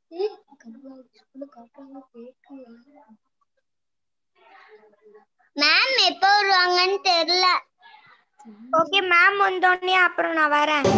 Ma'am எப்போ வருவாங்கன்னு தெரியல ஓகே மேம் வந்தோடனே அப்புறம் நான் வரேன்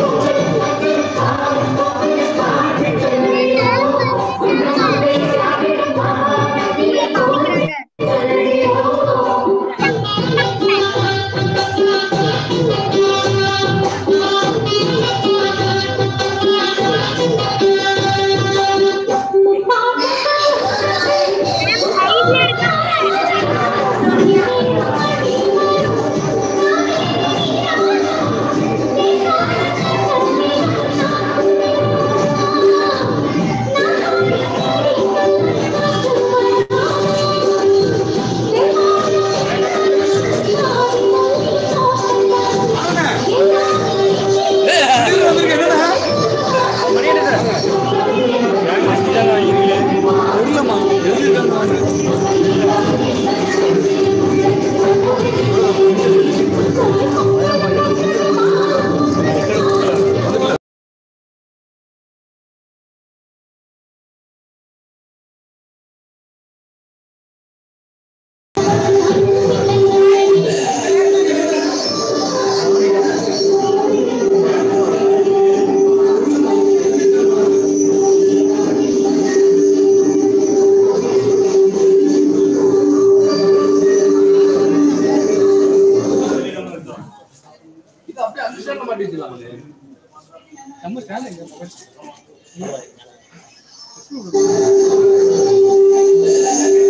இது அப்படியே அந்த ஸ்டாண்ட்ல மாட்டிட்டு நம்ம ஸ்டாண்ட்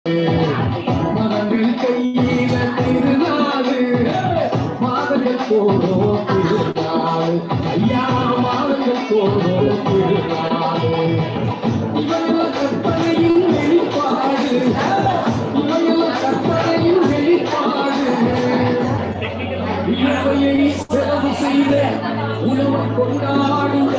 மனங்கள் கையில திருநாடு மாதங்கள் போடோ திருநாடு ஐயா மாதங்கள் போடோ திருநாடு இவையெல்லாம் கற்பனையின் வெளிப்பாடு இவையெல்லாம் கற்பனையின் வெளிப்பாடு இயற்கையை செலவு செய்த உணவு கொண்டாடும்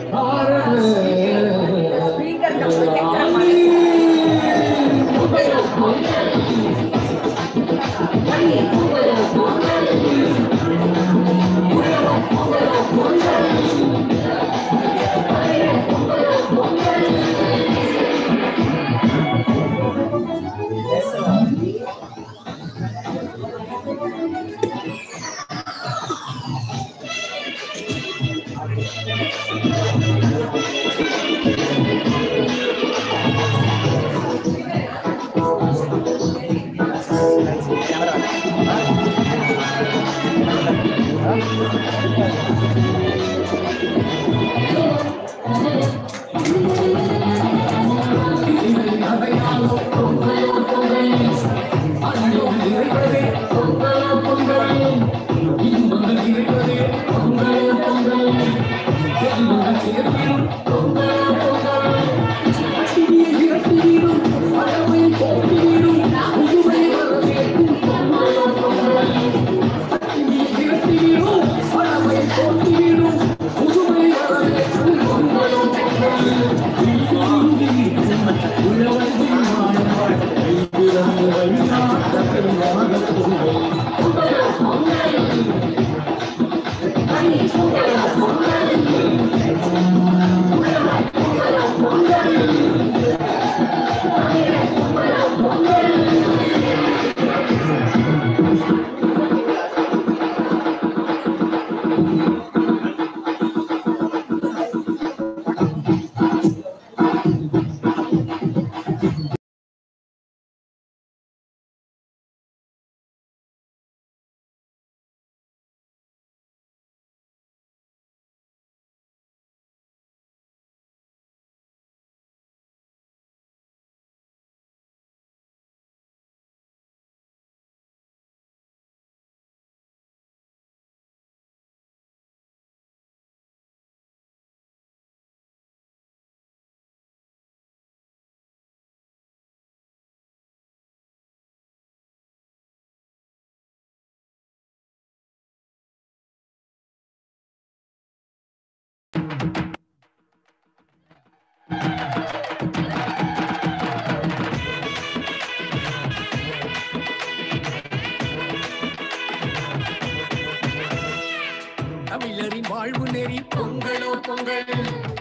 தமிழரின் வாழ்வு நெறி பொங்கலோ பொங்கல்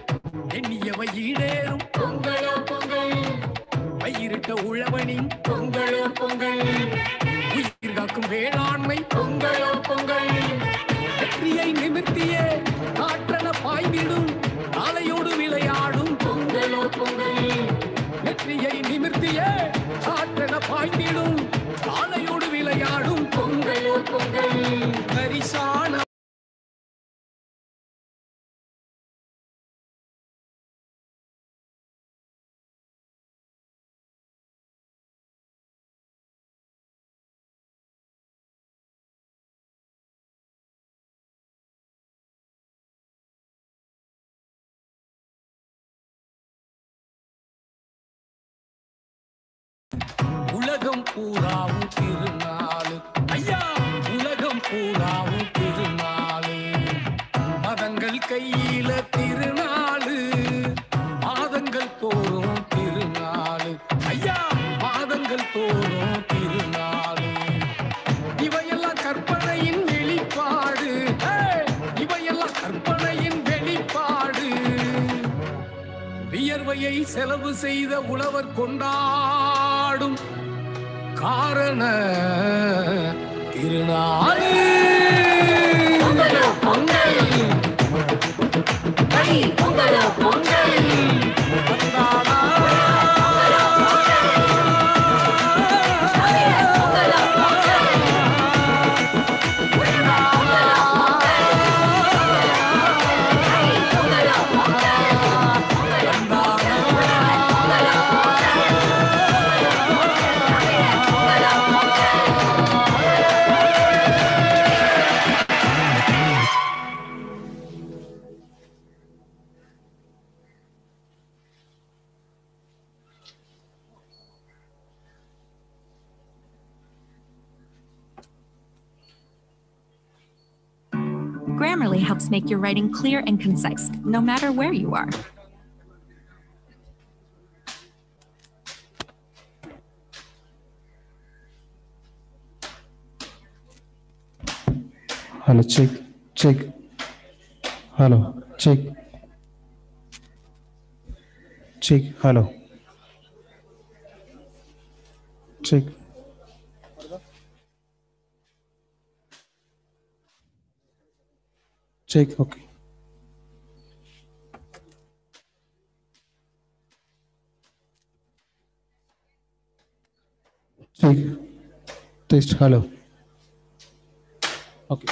எண்ணியவை ஈடேறும் பொங்கலோ பொங்கல் பயிரிட்ட உழவனின் பொங்கலோ பொங்கல் உயிர் காக்கும் வேளாண்மை பொங்கலோ பொங்கல் வெற்றியை நிமிர்த்திய காற்றன பாய்ந்திடும் காலையோடு விளையாடும் பொங்கலோ பொங்கல் வெற்றியை நிமிர்த்திய காற்றன பாய்ந்திடும் காலையோடு விளையாடும் பொங்கலோ பொங்கல் பரிசான உலகம் பூராவும் திருநாள் ஐயா உலகம் பூராவும் திருநாள் மதங்கள் கையில திருநாள் மாதங்கள் தோறும் திருநாள் ஐயா மாதங்கள் தோறும் திருநாள் இவையெல்லாம் கற்பனையின் வெளிப்பாடு ஏய், இவையெல்லாம் கற்பனையின் வெளிப்பாடு வியர்வையை செலவு செய்த உழவர் கொண்டாடும் காரண திருநாள் பொங்கலோ பொங்கல் கை பொங்கலோ Pongal வந்தாடா. வந்தாடா. Grammarly helps make your writing clear and concise, no matter where you are. Hello, check, check. Hello, check. Check, hello. Check. Check, okay. Check. Test, hello. Okay.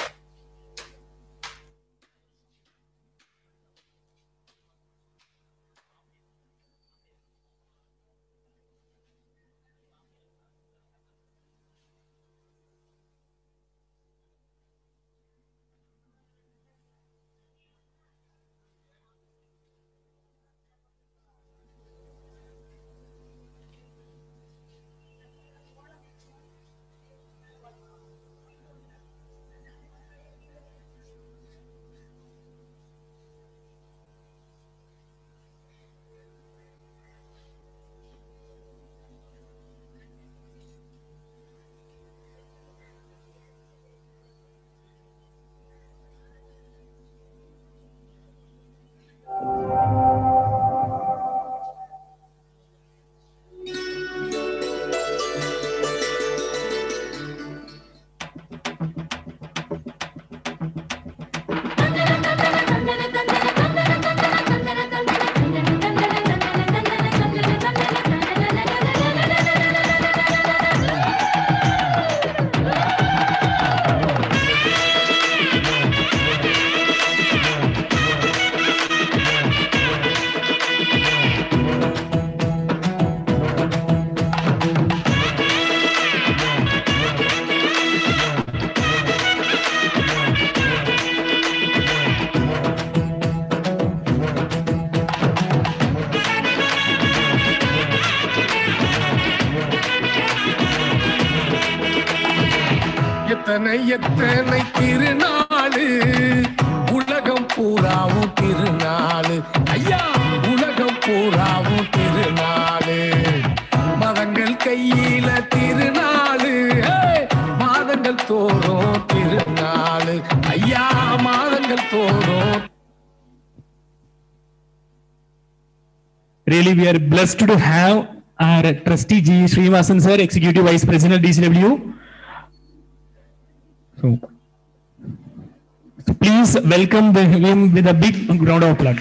எத்தனை எத்தனை திருநாளு உலகம் பூராவும் திருநாளு ஐயா உலகம் பூராவும் திருநாளு மதங்கள் கையில திருநாளு ஏய், மாதங்கள் தோறும் திருநாளு ஐயா மாதங்கள் தோறும் Really, we are blessed to have our trustee G. Srinivasan sir, Executive Vice President DCW. So, so please welcome the, him with a big round of applause.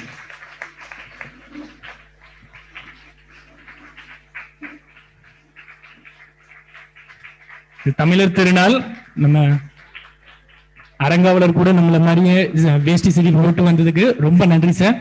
இது தமிழர் திருநாள் நம்ம அரங்காவலர் கூட நம்மள மாதிரியே வேஷ்டி சிடி போட்டு வந்ததுக்கு ரொம்ப நன்றி சார்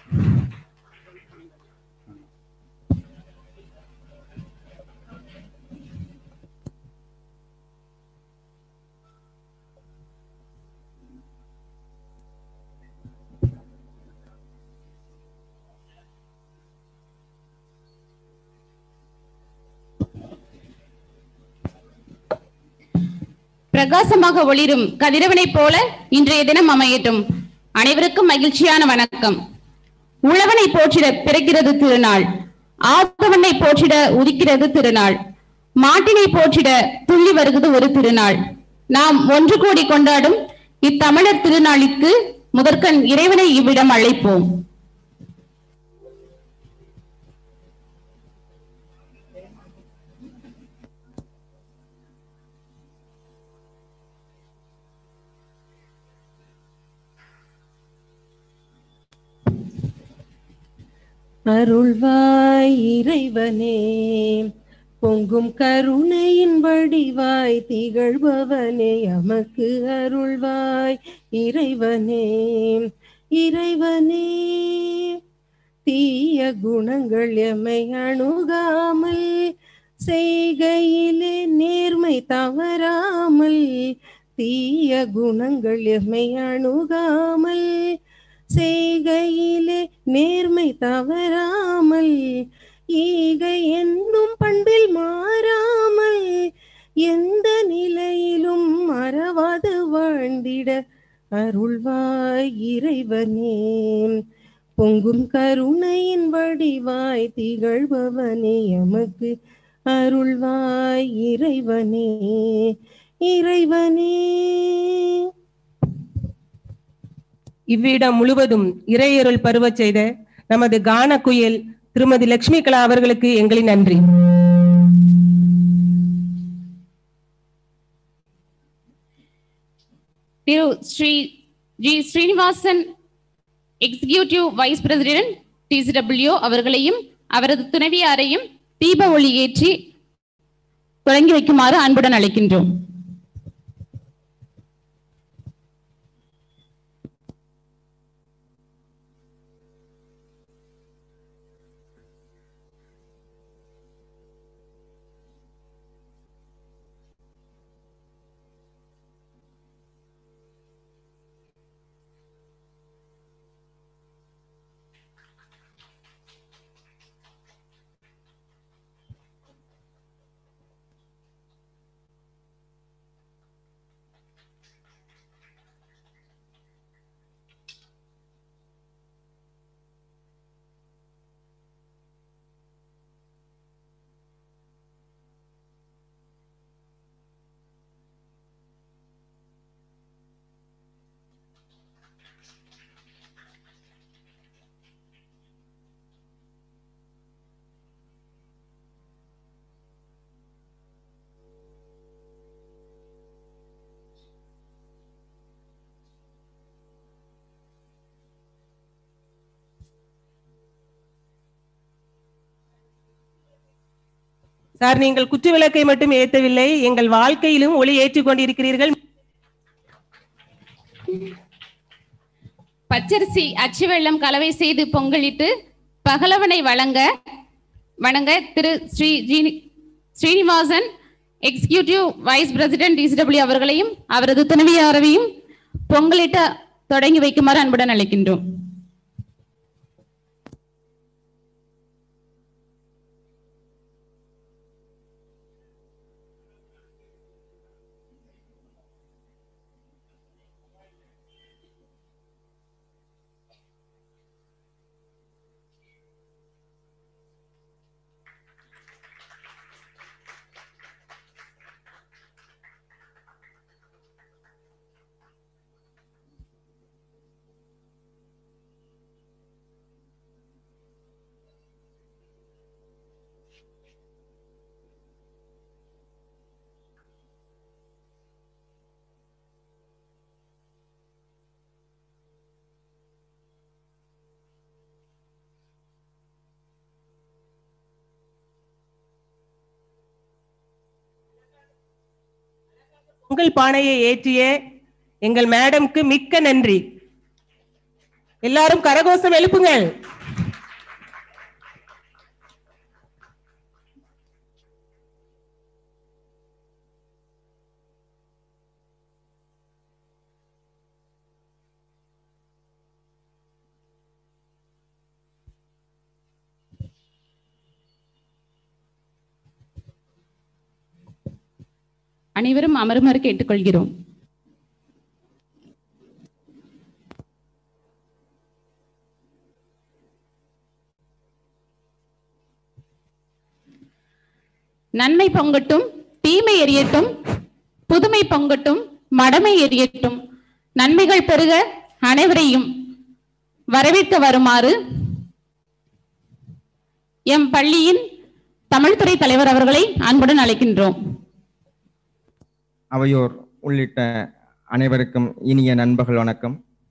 பிரகாசமாக ஒளிரும் கதிரவனைப் போல இன்றைய தினம் அமையட்டும் அனைவருக்கும் மகிழ்ச்சியான வணக்கம் உழவனை போற்றிட பிறக்கிறது திருநாள் ஆதவனை போற்றிட உதிக்கிறது திருநாள் மாட்டினை போற்றிட துள்ளி வருகிறது ஒரு திருநாள் நாம் ஒன்று கூடி கொண்டாடும் இத்தமிழர் திருநாளிற்கு முதற்கண் இறைவனை இவ்விடம் அழைப்போம் அருள்வாய் இறைவனே பொங்கும் கருணையின் வடிவாய் திகழ்பவனே எமக்கு அருள்வாய் இறைவனே இறைவனே தீய குணங்கள் எம்மை அணுகாமல் செய்கையிலே நேர்மை தவறாமல் தீய குணங்கள் எம்மை அணுகாமல் செய்கையிலே நேர்மை தவறாமல் ஈகை என்னும் பண்பில் மாறாமல் எந்த நிலையிலும் மறவாது வாழ்ந்திட அருள்வாய் இறைவனே பொங்கும் கருணையின் வடிவாய் திகழ்பவனே எமக்கு அருள்வாய் இறைவனே இறைவனே இவ்விடம் முழுவதும் இறையருள் பருவச் செய்த நமது கான குயில் திருமதி லட்சுமி கலா அவர்களுக்கு எங்களின் நன்றி திரு Shri G Srinivasan executive vice president TCW அவர்களையும் அவரது துணைவியாரையும் தீப ஒளி ஏற்றி தொடங்கி வைக்குமாறு அன்புடன் அழைக்கின்றோம் சார் நீங்கள் குத்து விளக்கை மட்டும் ஏற்றவில்லை எங்கள் வாழ்க்கையிலும் ஒளி ஏற்றிக் கொண்டிருக்கிறீர்கள் பச்சரிசி அச்சு வெள்ளம் கலவை செய்து பொங்கலிட்டு பகலவனை வழங்க வணங்க திரு ஸ்ரீ ஜீனி- Srinivasan executive vice president TCW அவர்களையும் அவரது துணைவியாரையும் பொங்கலிட்டு தொடங்கி வைக்குமாறு அன்புடன் அழைக்கின்றோம் உங்கள் பானையை ஏற்றிய எங்கள் மேடம்க்கு மிக்க நன்றி எல்லாரும் கரகோஷம் எழுப்புங்கள் அனைவரும் அமருமாறு கேட்டுக்கொள்கிறோம் நன்மை பொங்கட்டும் தீமை எரியட்டும் புதுமை பொங்கட்டும் மடமை எரியட்டும் நன்மைகள் பெருக அனைவரையும் வரவேற்க வருமாறு எம் பள்ளியின் தமிழ்துறை தலைவர் அவர்களை அன்புடன் அழைக்கின்றோம் அவையோர் உள்ளிட்ட அனைவருக்கும் இனிய நண்பர்கள் வணக்கம்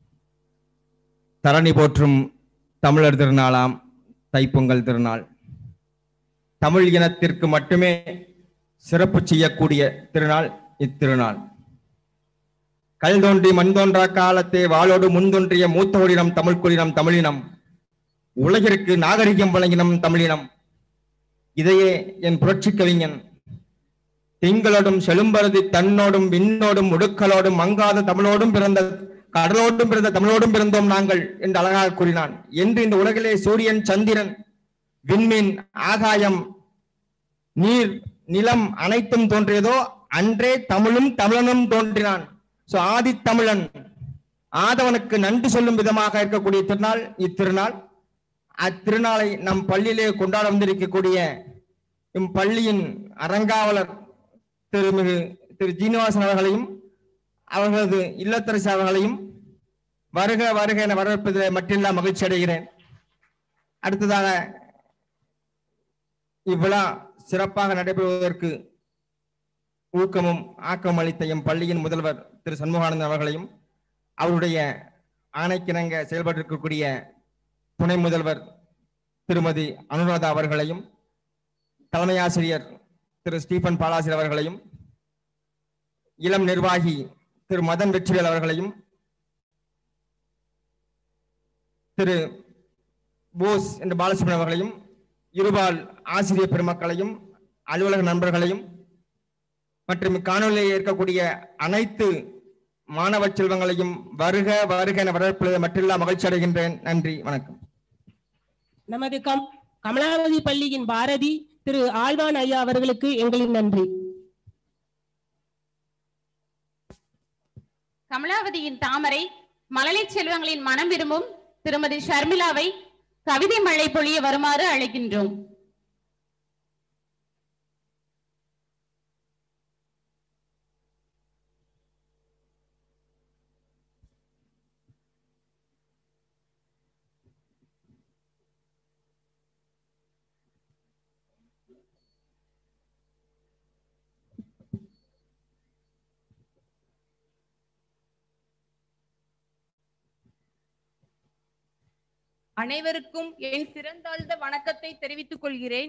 தரணி போற்றும் தமிழர் திருநாளாம் தைப்பொங்கல் திருநாள் தமிழ் இனத்திற்கு மட்டுமே சிறப்பு செய்யக்கூடிய திருநாள் இத்திருநாள் கல் தோன்றி மண் தோன்றா காலத்தே வாளோடு முன்தொன்றிய மூத்தோடினம் தமிழ் குடினம் தமிழினம் உலகிற்கு நாகரிகம் வழங்கினம் தமிழினம் இதையே என் புரட்சி கவிஞன் திங்களோடும் செழும்பருதி தன்னோடும் விண்ணோடும் உடுக்களோடும் மங்காத தமிழோடும் பிறந்த கடலோடும் பிறந்த தமிழோடும் பிறந்தோம் நாங்கள் என்று அழகாக கூறினான் என்று இந்த உலகிலே சூரியன் சந்திரன் விண்மீன் ஆகாயம் நீர் நிலம் அனைத்தும் தோன்றியதோ அன்றே தமிழும் தமிழனும் தோன்றினான் சோ ஆதி தமிழன் ஆதவனுக்கு நன்றி சொல்லும் விதமாக இருக்கக்கூடிய திருநாள் இத்திருநாள் அத்திருநாளை நம் பள்ளியிலே கொண்டாட வந்திருக்கக்கூடிய இம் பள்ளியின் அறங்காவலர் திருமிகு திரு ஜீனிவாசன் அவர்களையும் அவர்களது இல்லத்தரசி அவர்களையும் வருக வருக என வரவேற்பதில் மட்டில்லா மகிழ்ச்சி அடைகிறேன் அடுத்ததாக இவ்விழா சிறப்பாக நடைபெறுவதற்கு ஊக்கமும் ஆக்கம் அளித்த எம் பள்ளியின் முதல்வர் திரு சண்முகானந்தன் அவர்களையும் அவருடைய ஆணைக்கிணங்க செயல்பட்டிருக்கக்கூடிய துணை முதல்வர் திருமதி அனுராதா அவர்களையும் தலைமை ஆசிரியர் திரு ஸ்டீபன் பாலாசிரியர் அவர்களையும் இளம் நிர்வாகி திரு மதன் வெற்றிவேல் அவர்களையும் திரு போஸ் என்ற பாலசுப்ரமணியம் அவர்களையும் இருபால் ஆசிரியர் பெருமக்களையும் அலுவலக நண்பர்களையும் மற்றும் காணொலியில் இருக்கக்கூடிய அனைத்து மாணவ செல்வங்களையும் வருக வருக என வரவேற்பதை மற்றில்லா மகிழ்ச்சி அடைகின்றேன் நன்றி வணக்கம் நமது கம் கமலாவதி பள்ளியின் பாரதி திரு ஆழ்வான் ஐயா அவர்களுக்கு எங்களின் நன்றி கமலாவதியின் தாமரை மழலை செல்வங்களின் மனம் விரும்பும் திருமதி ஷர்மிளாவை கவிதை மழை பொழிய வருமாறு அழைக்கின்றோம் அனைவருக்கும் என் சிறந்தாழ்ந்த வணக்கத்தை தெரிவித்துக் கொள்கிறேன்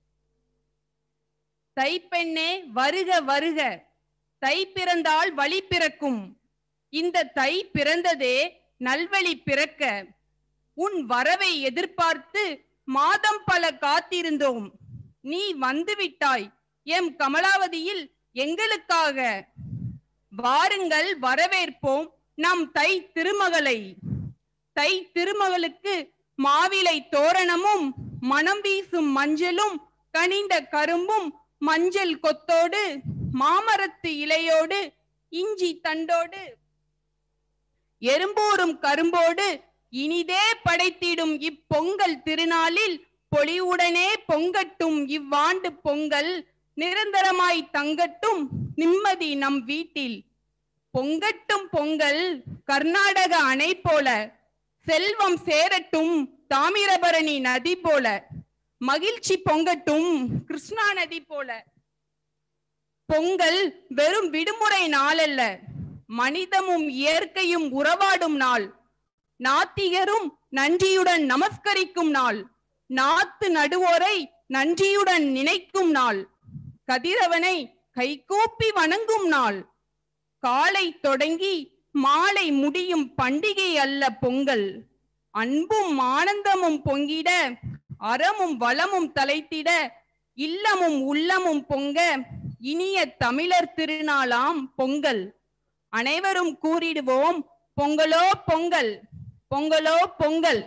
தைப்பெண்ணே வருக வருக தை பிறந்தால் வழி பிறக்கும் இந்த தை பிறந்ததே நல்வழி பிறக்க உன் வரவை எதிர்பார்த்து மாதம் பல காத்திருந்தோம் நீ வந்து விட்டாய் எம் கமலாவதியில் எங்களுக்காக வாருங்கள் வரவேற்போம் நம் தை திருமகளை தை திருமகளுக்கு மாவிலை தோரணமும் மனம் வீசும் மஞ்சளும் கனிந்த கரும்பும் மஞ்சள் கொத்தோடு மாமரத்து இலையோடு இஞ்சி தண்டோடு எறும்பூரும் கரும்போடு இனிதே படைத்திடும் இப்பொங்கல் திருநாளில் பொலிவுடனே பொங்கட்டும் இவ்வாண்டு பொங்கல் நிரந்தரமாய் தங்கட்டும் நிம்மதி நம் வீட்டில் பொங்கட்டும் பொங்கல் கர்நாடக அணை போல செல்வம் சேரட்டும் தாமிரபரணி நதி போல மகிழ்ச்சி பொங்கட்டும் கிருஷ்ணா நதி போல பொங்கல் வெறும் விடுமுறை நாளல்ல மனிதமும் இயற்கையும் உறவாடும் நாள் நாத்திகரும் நன்றியுடன் நமஸ்கரிக்கும் நாள் நாத்து நடுவோரை நன்றியுடன் நினைக்கும் நாள் கதிரவனை கைகூப்பி வணங்கும் நாள் காலை தொடங்கி மாலை முடியும் பண்டிகை அல்ல பொங்கல் அன்பும் ஆனந்தமும் பொங்கிட அறமும் வளமும் தலைத்திட இல்லமும் உள்ளமும் பொங்க இனிய தமிழர் திருநாளாம் பொங்கல் அனைவரும் கூறிடுவோம் பொங்கலோ பொங்கல் பொங்கலோ பொங்கல்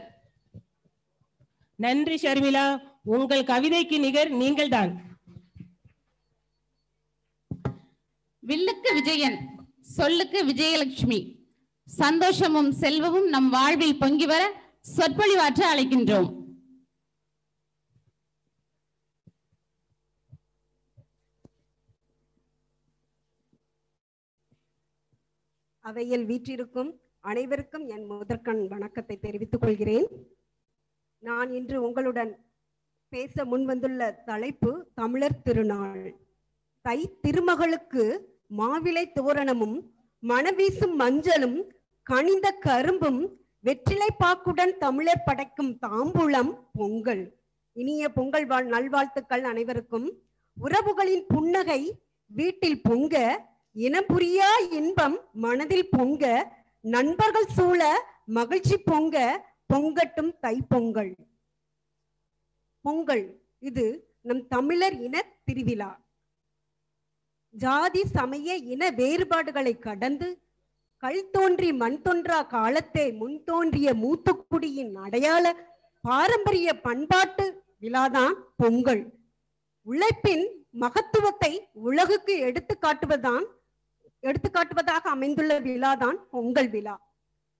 நன்றி ஷர்மிளா உங்கள் கவிதைக்கு நிகர் நீங்கள்தான் வில்லுக்கு விஜயன் சொல்லுக்கு விஜயலட்சுமி சந்தோஷமும் செல்வமும் நம் வாழ்வில் பொங்கி வர சொற்பொழிவாற்ற அழைக்கின்றோம் அவையில் வீற்றிருக்கும் அனைவருக்கும் என் முதற்கண் வணக்கத்தை தெரிவித்துக் கொள்கிறேன் நான் இன்று உங்களுடன் பேச முன்வந்துள்ள தலைப்பு தமிழர் திருநாள் தை திருமகளுக்கு மாவிலை தோரணமும் மணவீசும் மஞ்சளும் கனிந்த கரும்பும் வெற்றிலை பாக்குடன் தமிழர் படைக்கும் தாம்பூலம் பொங்கல் இனிய பொங்கல் வாழ் நல்வாழ்த்துக்கள் அனைவருக்கும் உறவுகளின் புன்னகை வீட்டில் பொங்க இனம் புரியா இன்பம் மனதில் பொங்க நண்பர்கள் சூழ மகிழ்ச்சி பொங்க பொங்கட்டும் தை பொங்கல் பொங்கல் இது நம் தமிழர் இன திருவிழா ஜாதி சமய இன வேறுபாடுகளை கடந்து கல் தோன்றி மண் தோன்றா காலத்தே முன் தோன்றிய மூத்துக்குடியின் அடையாள பாரம்பரிய பண்பாட்டு விழாதான் பொங்கல் உழைப்பின் மகத்துவத்தை உலகுக்கு எடுத்து காட்டுவதுதான் எடுத்து காட்டுவதாக அமைந்துள்ள விழாதான் பொங்கல் விழா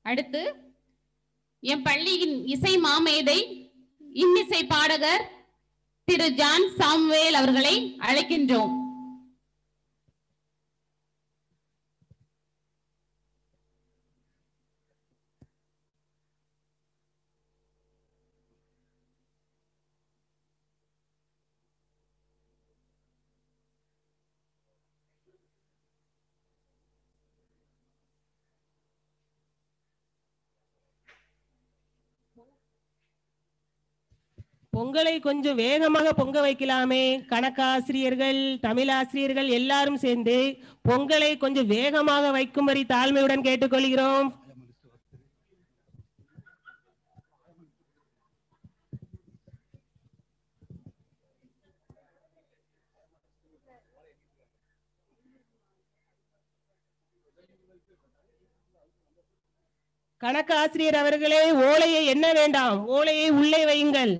அடுத்து என் பள்ளியின் இசை மாமேதை இன்னிசை பாடகர் திரு ஜான் சாம்வேல் அவர்களை அழைக்கின்றோம் பொங்கலை கொஞ்சம் வேகமாக பொங்க வைக்கலாமே கணக்காசிரியர்கள் தமிழாசிரியர்கள் எல்லாரும் சேர்ந்து பொங்கலை கொஞ்சம் வேகமாக வைக்கும்படி தாழ்மையுடன் கேட்டுக்கொள்கிறோம் கணக்காசிரியர் அவர்களே ஓலையை என்ன வேண்டாம் ஓலையை உள்ளே வையுங்கள்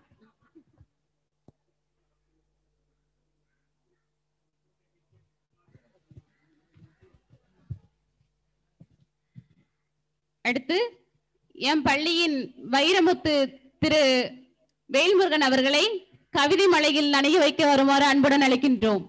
அடுத்து என் பள்ளியின் வைரமுத்து திரு வேல்முருகன் அவர்களை கவிதை மலையில் நனைய வைக்க வருமாறு அன்புடன் அழைக்கின்றோம்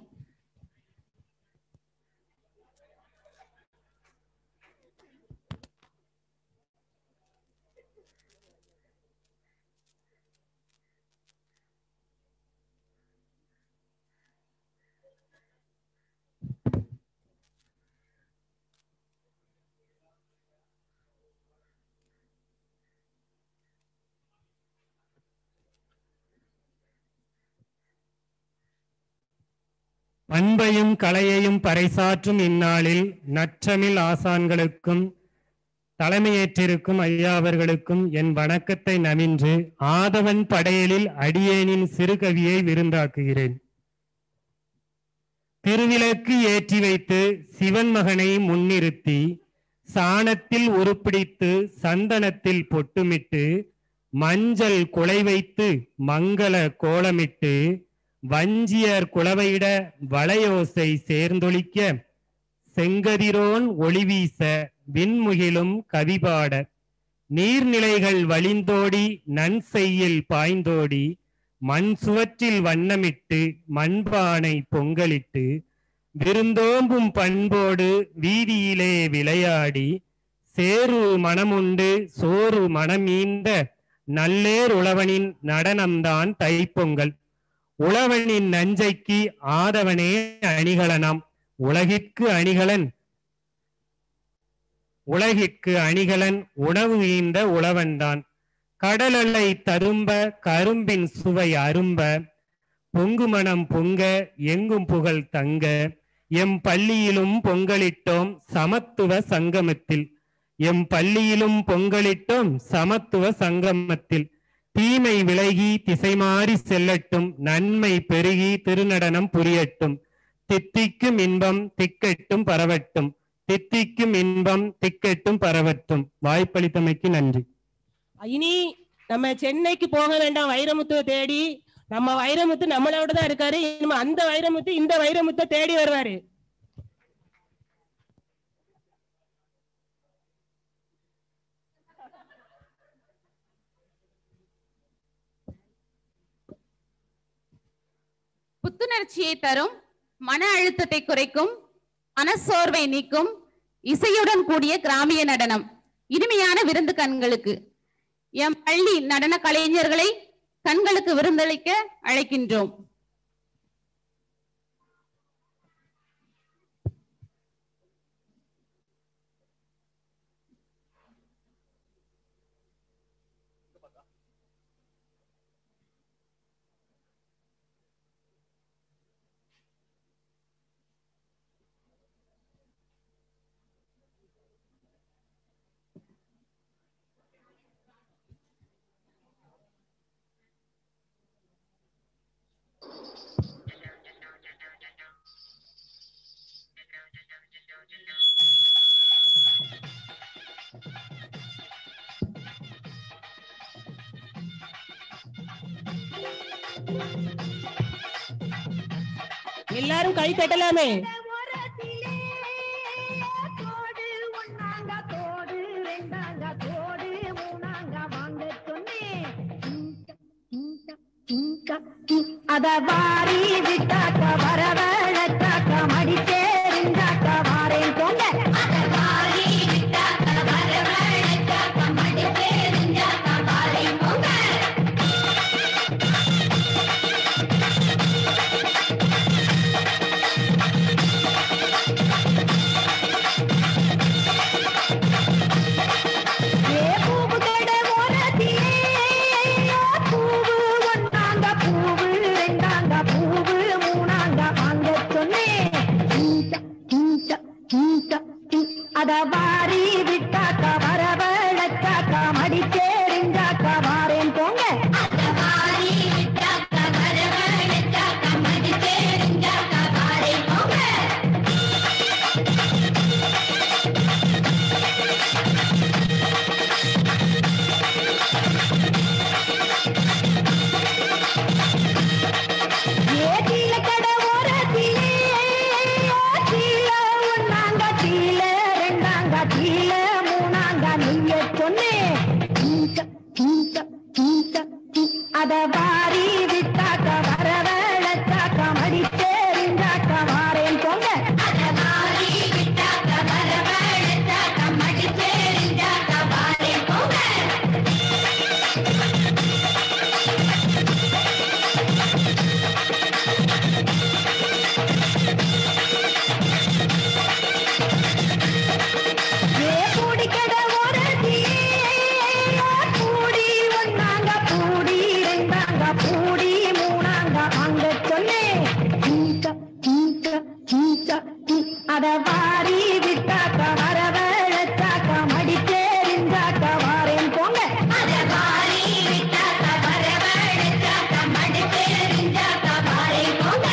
பண்பையும் கலையையும் பறைசாற்றும் இந்நாளில் நற்றமிழ் ஆசான்களுக்கும் தலைமையேற்றிருக்கும் ஐயா அவர்களுக்கும் என் வணக்கத்தை நவின்று ஆதவன் படையலில் அடியேனின் சிறுகவியை விருந்தாக்குகிறேன் திருவிளக்கு ஏற்றி வைத்து சிவன் மகனை முன்னிறுத்தி சாணத்தில் உருப்பிடித்து சந்தனத்தில் பொட்டுமிட்டு மஞ்சள் குலை வைத்து மங்கள கோலமிட்டு வஞ்சியர் குளவையிட வளையோசை சேர்ந்தொழிக்க செங்கதிரோன் ஒளிவீச விண்முகிலும் கவிபாட நீர்நிலைகள் வழிந்தோடி நன்செய்யில் பாய்ந்தோடி மண் சுவற்றில் வண்ணமிட்டு மண்பானை பொங்கலிட்டு விருந்தோம்பும் பண்போடு வீதியிலே விளையாடி சேரு மனமுண்டு சோறு மனமீந்த நல்லேர் உழவனின் நடனம்தான் தைப்பொங்கல் உழவனின் நஞ்சைக்கு ஆதவனே அணிகலனாம் உலகிற்கு அணிகலன் உலகிற்கு அணிகலன் உணவு ஈந்த உழவன்தான் கடலலை தரும்ப கரும்பின் சுவை அரும்ப பொங்கு மனம் பொங்க எங்கும் புகழ் தங்க எம் பள்ளியிலும் பொங்கலிட்டோம் சமத்துவ சங்கமத்தில் எம் பள்ளியிலும் பொங்கலிட்டோம் சமத்துவ சங்கமத்தில் தீமை விலகி திசை மாறி செல்லட்டும் நன்மை பெருகி திருநடனம் புரியட்டும் தித்திக்கும் இன்பம் திக்கட்டும் பரவட்டும் தித்திக்கும் இன்பம் திக்கட்டும் பரவட்டும் வாய்ப்பளித்தமைக்கு நன்றி இனி நம்ம சென்னைக்கு போக வேண்டாம் வைரமுத்துவை தேடி நம்ம வைரமுத்து நம்மளோட தான் இருக்காரு இனிமே அந்த வைரமுத்து இந்த வைரமுத்தை தேடி வருவாரு புத்துணர்ச்சியை தரும் மன அழுத்தத்தை குறைக்கும் மனசோர்வை நீக்கும் இசையுடன் கூடிய கிராமிய நடனம் இனிமையான விருந்து கண்களுக்கு எம் பள்ளி நடன கலைஞர்களை கண்களுக்கு விருந்தளிக்க அழைக்கின்றோம் எல்லாரும் கை தட்டலாமே தோடு ஒன்னாங்க தோடு ரெண்டாங்க அத வாரி விட்டாக்க வரவழைச்சாக்க மடிச்சேரிஞ்சாக்க வாரேன் போங்க அத வாரி விட்டாக்க வரவழைச்சாக்க மடிச்சேரிஞ்சாக்க வாரேன் போங்க ஏ பூவு கடை ஓரத்திலே பூவு ஒன்னாங்க பூவு ரெண்டாங்க பூவு மூணாங்க வாங்க சொன்னேன் கீச்ச, கீச்ச, கீச்ச, கீ. அத வாரி விட்டாக்க வரவழைச்சாக்க மடிச்சேரிஞ்சாக்க வாரேன் போங்க அத வாரி விட்டாக்க வரவழைச்சாக்க மடிச்சேரிஞ்சாக்க வாரேன் போங்க ஏதில கட ஓரத்திலே சீல ஒன்னாங்க சீல ரெண்டாங்க சீல மூணாங்க நீய சொன்னே கீச்ச கீச்ச கீச்ச கீ. அத வாரி விட்டாக்க வரவழைச்சாக்க மடிச்சேரிஞ்சாக்க வாரேன் போங்க அத வாரி விட்டாக்க வரவழைச்சாக்க மடிச்சேரிஞ்சாக்க வாரேன் போங்க ஏ பூடிக்கட ஓரத்திலே பூடி ஒன்னாங்க பூடி ரெண்டாங்க பூடி மூணாங்க அங்க சொன்னே கீச்ச கீச்ச கீச்ச கீ. அத வாரி விட்டாக்க வரவழைச்சாக்க மடிச்சேரிஞ்சாக்க வாரேன் போங்க அத வாரி விட்டாக்க வரவழைச்சாக்க மடிச்சேரிஞ்சாக்க வாரேன் போங்க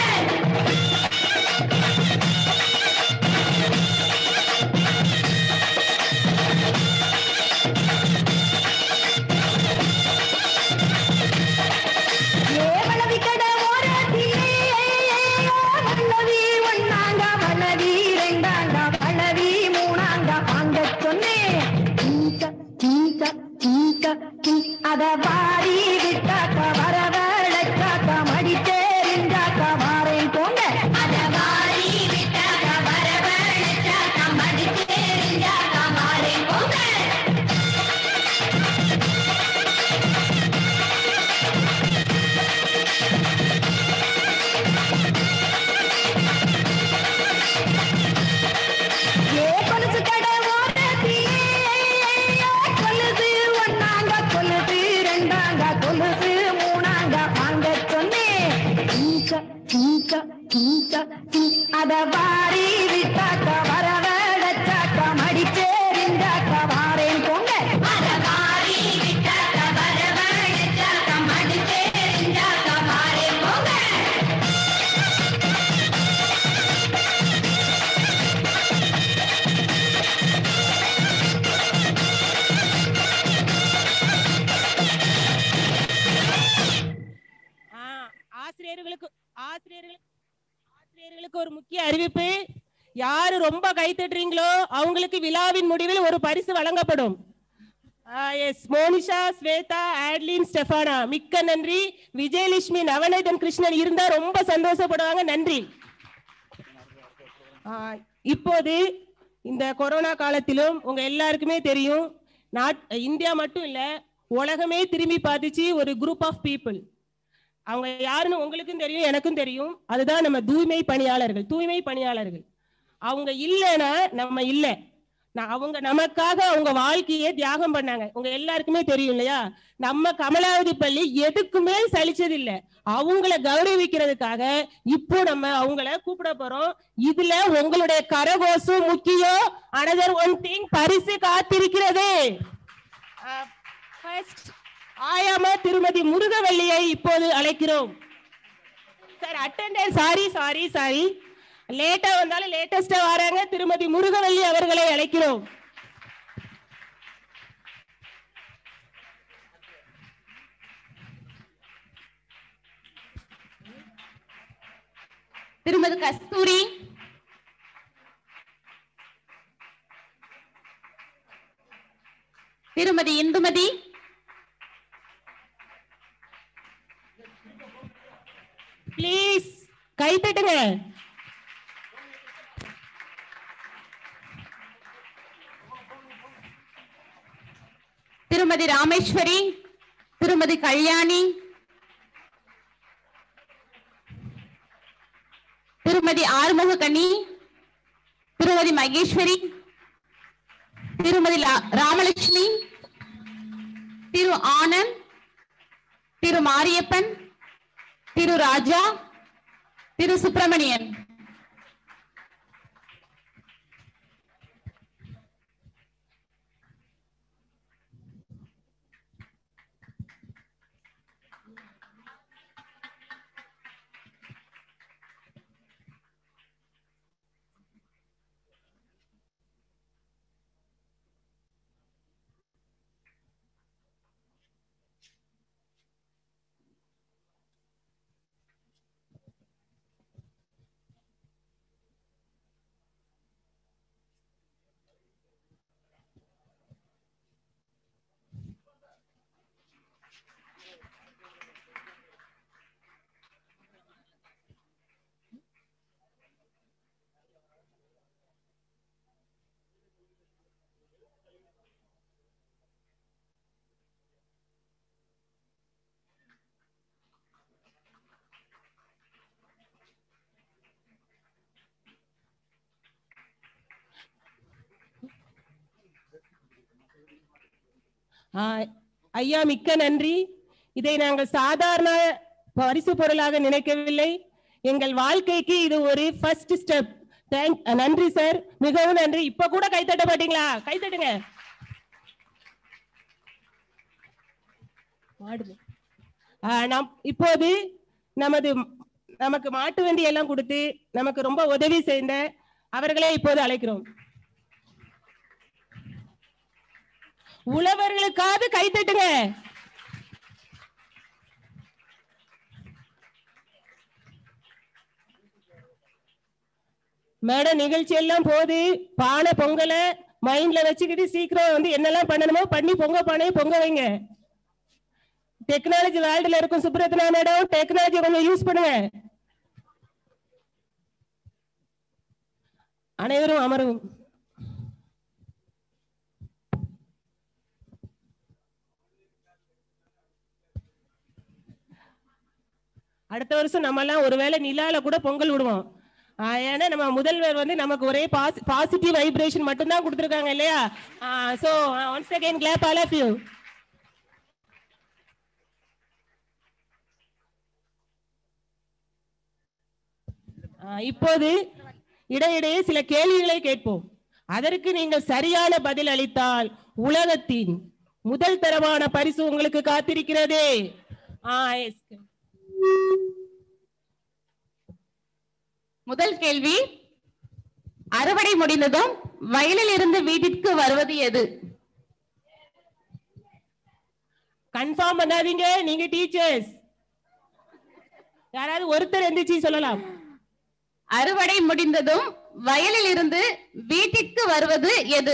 ஏ வளவி கட ஓரத்திலே வளவி ஒன்னாங்க வளவி ரெண்டாங்க வளவி மூணாங்க வாங்க சொன்னேன் கீச்ச கீச்ச கீச்ச கீ. அத வாரி விட்டாக்க வரவழைச்சாக்க மடிச்சேரிஞ்சாக்க வாரேன் போங்க அத வாரி விட்டாக்க வரவழைச்சாக்க மடிச்சேரிஞ்சாக்க வாரேன் போங்க ஏ கொலுசு கடை ஓரத்திலே கொலுசு ஒன்னாங்க கொலுசு ரெண்டாங்க கொலுசு மூணாங்க வாங்க சொன்னேன் கீச்ச கீச்ச கீச்ச கீ. அத வாரி விட்டாக்க வரவழைச்சாக்க மடிச்சேரிஞ்சாக்க வாரேன் போங்க அத வாரி விட்டாக்க வரவழைச்சாக்க மடிச்சேரிஞ்சாக்க வாரேன் போங்க ஆ, ஆசிரியர்களுக்கு ஆசிரியர்களுக்கு ஆசிரியர்களுக்கு ஒரு முக்கிய அறிவிப்பு யாரு ரொம்ப கை தட்டுறீங்களோ அவங்களுக்கு விழாவின் முடிவில் ஒரு பரிசு வழங்கப்படும் S Monisha Swetha Adlin Stephana மிக்க நன்றி விஜயலட்சுமி நவநீதன் கிருஷ்ணன் இருந்தா ரொம்ப சந்தோஷப்படுவாங்க நன்றி ஆ, இப்போது இந்த கொரோனா காலத்திலும் உங்க எல்லாருக்குமே தெரியும் நாட் இந்தியா மட்டும் இல்ல உலகமே திரும்பி பார்த்துச்சு ஒரு குரூப் ஆஃப் பீப்புள் அவங்க யாருன்னு உங்களுக்கும் தெரியும் எனக்கும் தெரியும் அதுதான் நம்ம தூய்மை பணியாளர்கள் தூய்மை பணியாளர்கள் அவங்க இல்லைன்னா நம்ம இல்லை நான் அவங்க நமக்காக அவங்க வாழ்க்கையே தியாகம் பண்ணாங்க உங்க எல்லாருக்குமே தெரியும் இல்லையா நம்ம கமலாவதி பள்ளி எதுக்குமே சலிச்சது இல்ல அவங்கள கௌரவிக்கிறதுக்காக இப்போ நம்ம அவங்கள கூப்பிட போறோம் இதுல உங்களுடைய கரகோசம் முக்கியம் அனதர் ஒன் திங் பரிசு காத்திருக்கிறது ஃபர்ஸ்ட் ஆயாமா திருமதி முருகவல்லியை இப்போது அழைக்கிறோம் sir attender sorry sorry sorry லேட்டா வந்தாலும் லேட்டஸ்டா வராங்க திருமதி முருகவல்லி அவர்களை அழைக்கிறோம் திருமதி கஸ்தூரி திருமதி இந்துமதி ப்ளீஸ் கை தட்டுங்க திருமதி ராமேஸ்வரி திருமதி கல்யாணி திருமதி ஆறுமுககனி திருமதி மகேஸ்வரி திருமதி லா- ராமலட்சுமி திரு ஆனந்த் திரு மாரியப்பன் திரு ராஜா திரு சுப்பிரமணியன் ஆ, ஐயா மிக்க நன்றி இதை நாங்கள் சாதாரண பரிசு பொருளாக நினைக்கவில்லை எங்கள் வாழ்க்கைக்கு இது ஒரு ஃபர்ஸ்ட் ஸ்டெப் தேங்க் நன்றி சார் மிகவும் நன்றி இப்ப கூட கைத்தட்ட மாட்டீங்களா கைத்தட்டுங்க மாடுது. ஆ, நாம் இப்போது நமது நமக்கு மாட்டு வண்டி எல்லாம் கொடுத்து நமக்கு ரொம்ப உதவி செய்த அவர்களை இப்போது அழைக்கிறோம் உழவர்களுக்காவது கைத்தட்டுங்க மேடம் நிகழ்ச்சி எல்லாம் போது பானை பொங்கலை மைண்ட்ல வச்சுக்கிட்டு சீக்கிரம் வந்து என்னெல்லாம் பண்ணணுமோ பண்ணி பொங்க பானையை பொங்க வைங்க டெக்னாலஜி வேர்ல்டுல இருக்கும் சுப்ரத்னா மேடம் டெக்னாலஜி கொஞ்சம் யூஸ் பண்ணுங்க அனைவரும் அமரும் அடுத்த வருஷம் நம்ம எல்லாம் ஒருவேளை நிலால கூட பொங்கல் விடுவோம் ஆஹ் ஏன்னா நம்ம முதல்வர் வந்து நமக்கு ஒரே பாசிட்டிவ் வைப்ரேஷன் மட்டும் தான் கொடுத்துருக்காங்க இல்லையா so once again clap all of you இப்போது இடையிடையே சில கேள்விகளை கேட்போம் அதற்கு நீங்கள் சரியான பதில் அளித்தால் உலகத்தின் முதல் தரமான பரிசு உங்களுக்கு காத்திருக்கிறதே ஆ yes. முதல் கேள்வி அறுவடை முடிந்ததும் வயலில் இருந்து வீட்டிற்கு வருவது எது கன்ஃபார்ம் பண்ணாதீங்க நீங்க டீச்சர்ஸ் யாராவது ஒருத்தர் எந்திரிச்சு சொல்லலாம் அறுவடை முடிந்ததும் வயலில் இருந்து வீட்டிற்கு வருவது எது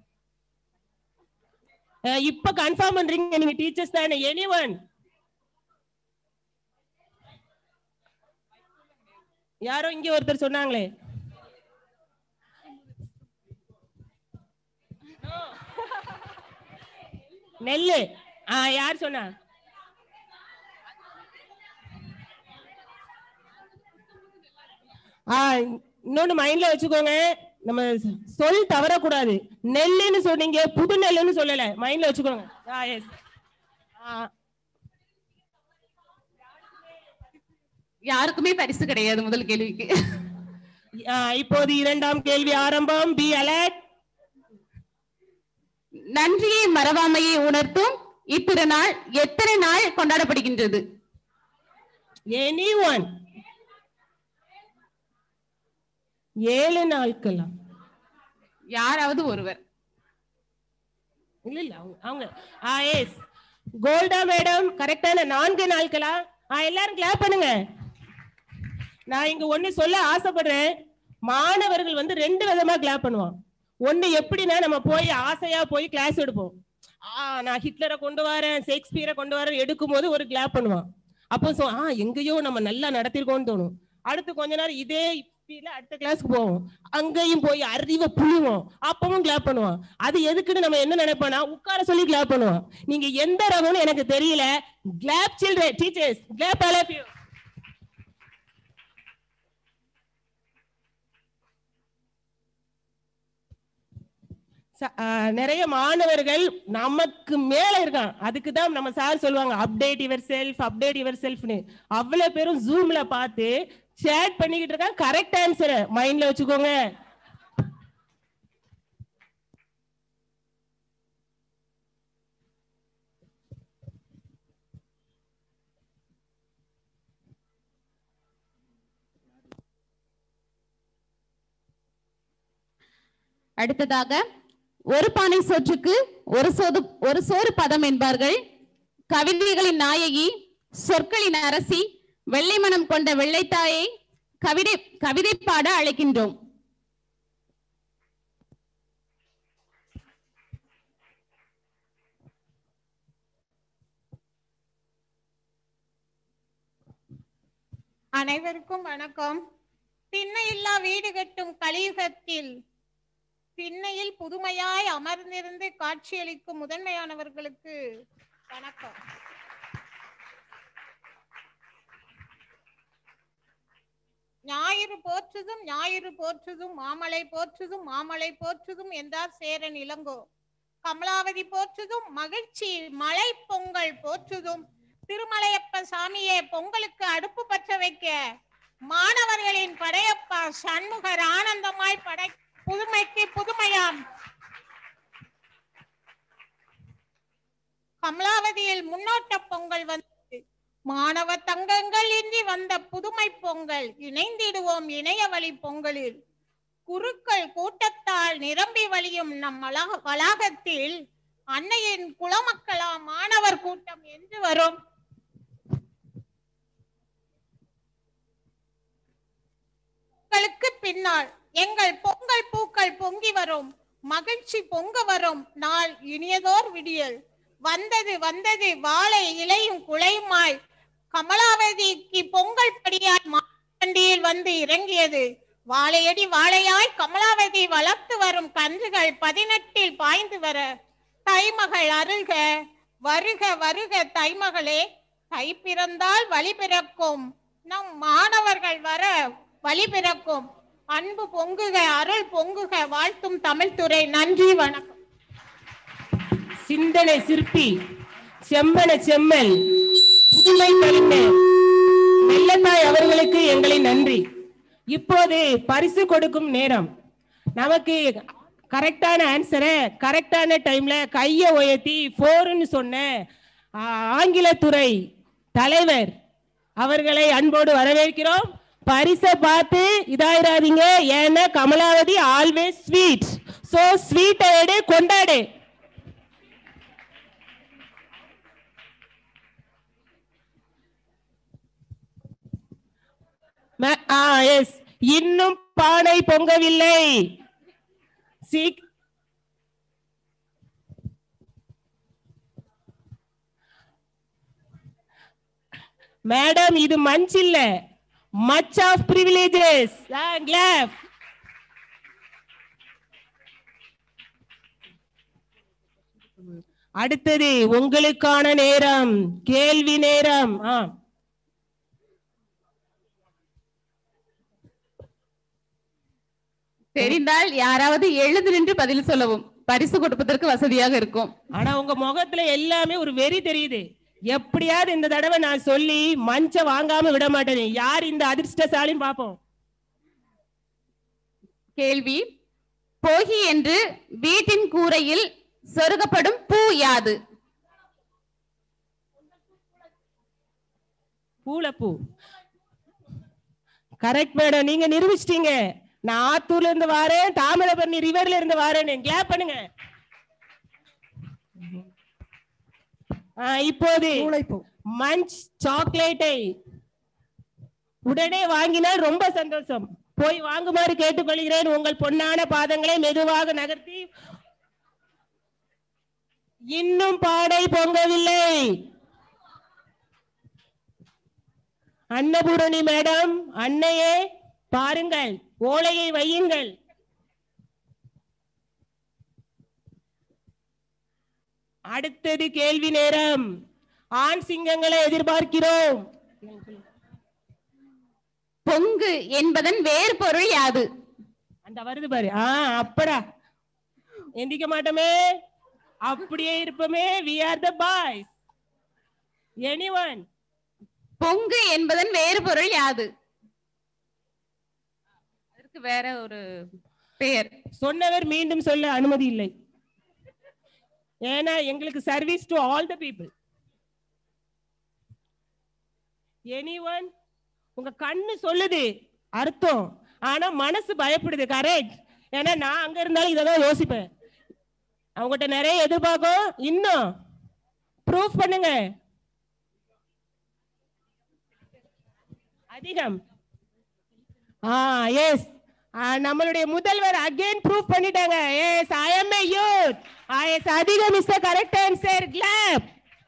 அஹ், இப்ப கன்ஃபார்ம் பண்றீங்க நீங்க டீச்சர்ஸ் தானே எனி ஒன் யாரோ இங்க ஒருத்தர் சொன்னாங்களே நெல்லு ஆ யார் சொன்னா ஆ இன்னொன்னு மைண்ட்ல வச்சுக்கோங்க நம்ம சொல் தவறக்கூடாது நெல்லுன்னு சொன்னீங்க புது நெல்லுன்னு சொல்லல மைண்ட்ல வச்சுக்கோங்க ஆ எஸ் யாருக்குமே பரிசு கிடையாது முதல் கேள்விக்கு இப்போது இரண்டாம் கேள்வி ஆரம்பம் பி அலர்ட் நன்றியை மறவாமையை உணர்த்தும் இத்திருநாள் எத்தனை நாள் கொண்டாடப்படுகின்றது எனி ஒன் ஏழு நாட்களா யாராவது ஒருவர் இல்ல இல்ல அவங்க அவங்க ஆ எஸ் கோல்டா மேடம் கரெக்டான நான்கு நாட்களா ஆ எல்லாரும் கிளாப் பண்ணுங்க நான் இங்க ஒண்ணு சொல்ல ஆசைப்படுறேன் மாணவர்கள் வந்து ரெண்டு விதமா கிளாப் பண்ணுவான் ஒண்ணு எப்படின்னா நம்ம போய் ஆசையா போய் கிளாஸ் எடுப்போம் ஆ நான் ஹிட்லரை கொண்டு வரேன் ஷேக்ஸ்பியரை கொண்டு வரேன் எடுக்கும் போது ஒரு கிளாப் பண்ணுவான் அப்போ சொ ஆ எங்கேயோ நம்ம நல்லா நடத்திருக்கோம்னு தோணும் அடுத்து கொஞ்ச நேரம் இதே ஸ்பீட்ல அடுத்த கிளாஸ்க்கு போவோம் அங்கேயும் போய் அறிவை புழுவோம் அப்பவும் கிளாப் பண்ணுவோம் அது எதுக்குன்னு நம்ம என்ன நினைப்போம்னா உட்கார சொல்லி கிளாப் பண்ணுவோம் நீங்க எந்த ரகம்னு எனக்கு தெரியல clap children teachers clap all of you ச- ஆ, நிறைய மாணவர்கள் நமக்கு மேல இருக்கான் அதுக்கு தான் நம்ம சார் சொல்லுவாங்க update yourself update your செல்ஃப்னு அவ்வளவு பேரும் ஜூம்ல பார்த்து சேட் பண்ணிக்கிட்டு இருக்காங்க கரெக்ட் ஆன்சர் மைண்ட்ல வச்சுக்கோங்க அடுத்ததாக ஒரு பானை சோற்றுக்கு ஒரு சோது ஒரு சோறு பதம் என்பார்கள் கவிதைகளின் நாயகி சொற்களின் அரசி வெள்ளை மனம் கொண்ட வெள்ளைத்தாயை கவிதை கவிதை பாட அழைக்கின்றோம் அனைவருக்கும் வணக்கம் திண்ணையில்லா வீடு கட்டும் கலியுகத்தில் திண்ணையில் புதுமையாய் அமர்ந்திருந்து காட்சியளிக்கும் முதன்மையானவர்களுக்கு வணக்கம் ஞாயிறு போற்றுதும் ஞாயிறு போற்றுதும் மாமலை போற்றுதும் மாமலை போற்றுதும் என்றார் சேரன் இளங்கோ கமலாவதி போற்றுதும் மகிழ்ச்சி மலை பொங்கல் போற்றுதும் திருமலையப்ப சாமியே பொங்கலுக்கு அடுப்பு பற்ற வைக்க மாணவர்களின் படையப்பா சண்முகர் ஆனந்தமாய் படை புதுமைக்கு புதுமையாம் கமலாவதியில் முன்னோட்ட பொங்கல் வந்தது மாணவ தங்கங்கள் இன்றி வந்த புதுமை பொங்கல் இணைந்திடுவோம் இணைய வழி பொங்கலில் குருக்கள் கூட்டத்தால் நிரம்பி வழியும் நம் வளாக- வளாகத்தில் அன்னையின் குலமக்களா மாணவர் கூட்டம் என்று வரும் பொங்கலுக்கு பின்னால் எங்கள் பொங்கல் பூக்கள் பொங்கி வரும் மகிழ்ச்சி பொங்க வரும் நாள் இனியதோர் விடியல் வந்தது வந்தது வாழை இலையும் குலையுமாய் கமலாவதிக்கு பொங்கல் படியாய் வண்டியில் வந்து இறங்கியது வாழையடி வாழையாய் கமலாவதி வளர்த்து வரும் கன்றுகள் பதினெட்டில் பாய்ந்து வர தைமகள் அருள்க வருக வருக தைமகளே தை பிறந்தால் வழி பிறக்கும் நம் மாணவர்கள் வர வழி பிறக்கும் அன்பு பொங்குக அருள் பொங்குக வாழ்த்தும் தமிழ்துறை நன்றி வணக்கம் சிந்தனை சிற்பி செம்பன செம்மல் புதுமை கலைஞர் வெள்ளத்தாய் அவர்களுக்கு எங்களின் நன்றி இப்போது பரிசு கொடுக்கும் நேரம் நமக்கு கரெக்டான ஆன்சரை கரெக்டான டைம்ல கையை உயர்த்தி போர்னு சொன்ன ஆ, ஆங்கிலத்துறை தலைவர் அவர்களை அன்போடு வரவேற்கிறோம் பரிசை பார்த்து இதாயிராதீங்க ஏன்னா கமலாவதி ஆல்வேஸ் ஸ்வீட் சோ ஸ்வீட்டை எடு கொண்டாடு ம- ஆ எஸ் இன்னும் பானை பொங்கவில்லை சீக் மேடம் இது மஞ்ச் இல்ல மச் ஆஃப் பிரிவிலேஜஸ் கிளாப் அடுத்தது உங்களுக்கான நேரம் கேள்வி நேரம் ஆ தெரிந்தால் யாராவது எழுந்து நின்று பதில் சொல்லவும் பரிசு கொடுப்பதற்கு வசதியாக இருக்கும் ஆனா உங்க முகத்துல எல்லாமே ஒரு வெறி தெரியுது எப்படியாவது இந்த தடவை நான் சொல்லி மஞ்ச வாங்காம விட மாட்டேன் யார் இந்த அதிர்ஷ்டசாலின்னு பாப்போம் கேள்வி போகி என்று வீட்டின் கூரையில் சொருகப்படும் பூ யாது பூலப்பூ கரெக்ட் மேடம் நீங்க நிரூபிச்சிட்டீங்க நான் ஆத்தூர்ல இருந்து வாரேன் தாமிரபரணி ரிவர்ல இருந்து வாரேன் கிளாப் பண்ணுங்க ஆ, இப்போது மஞ்ச் சாக்லேட்டை உடனே வாங்கினால் ரொம்ப சந்தோஷம் போய் வாங்குமாறு கேட்டுக்கொள்கிறேன் உங்கள் பொன்னான பாதங்களை மெதுவாக நகர்த்தி இன்னும் பாடை பொங்கவில்லை அன்னபூரணி மேடம் அன்னையே பாருங்கள் ஓலையை வையுங்கள் அடுத்தது கேள்வி நேரம் ஆண் சிங்கங்களை எதிர்பார்க்கிறோம் பொங்கு என்பதன் வேறு பொருள் யாது அந்த வருது பாரு ஆ அப்படா எந்திக்க மாட்டோமே அப்படியே இருப்போமே we are the boys anyone பொங்கு என்பதன் வேறு பொருள் யாது அதற்கு வேற ஒரு பெயர் சொன்னவர் மீண்டும் சொல்ல அனுமதி இல்லை ஏன்னா எங்களுக்கு service to all the people anyone உங்க கண்ணு சொல்லுது அர்த்தம் ஆனா மனசு பயப்படுது கரெக்ட் ஏன்னா நான் அங்க இருந்தாலும் இதை தான் யோசிப்பேன் அவங்ககிட்ட நிறைய எதிர்பார்க்கும் இன்னும் ப்ரூஃப் பண்ணுங்க அதிகம் ஆ எஸ் நம்மளுடைய முதல்வர் அகைன் ப்ரூஃப் பண்ணிட்டாங்க yes I am a youth yes அதிகம் is the correct answer clap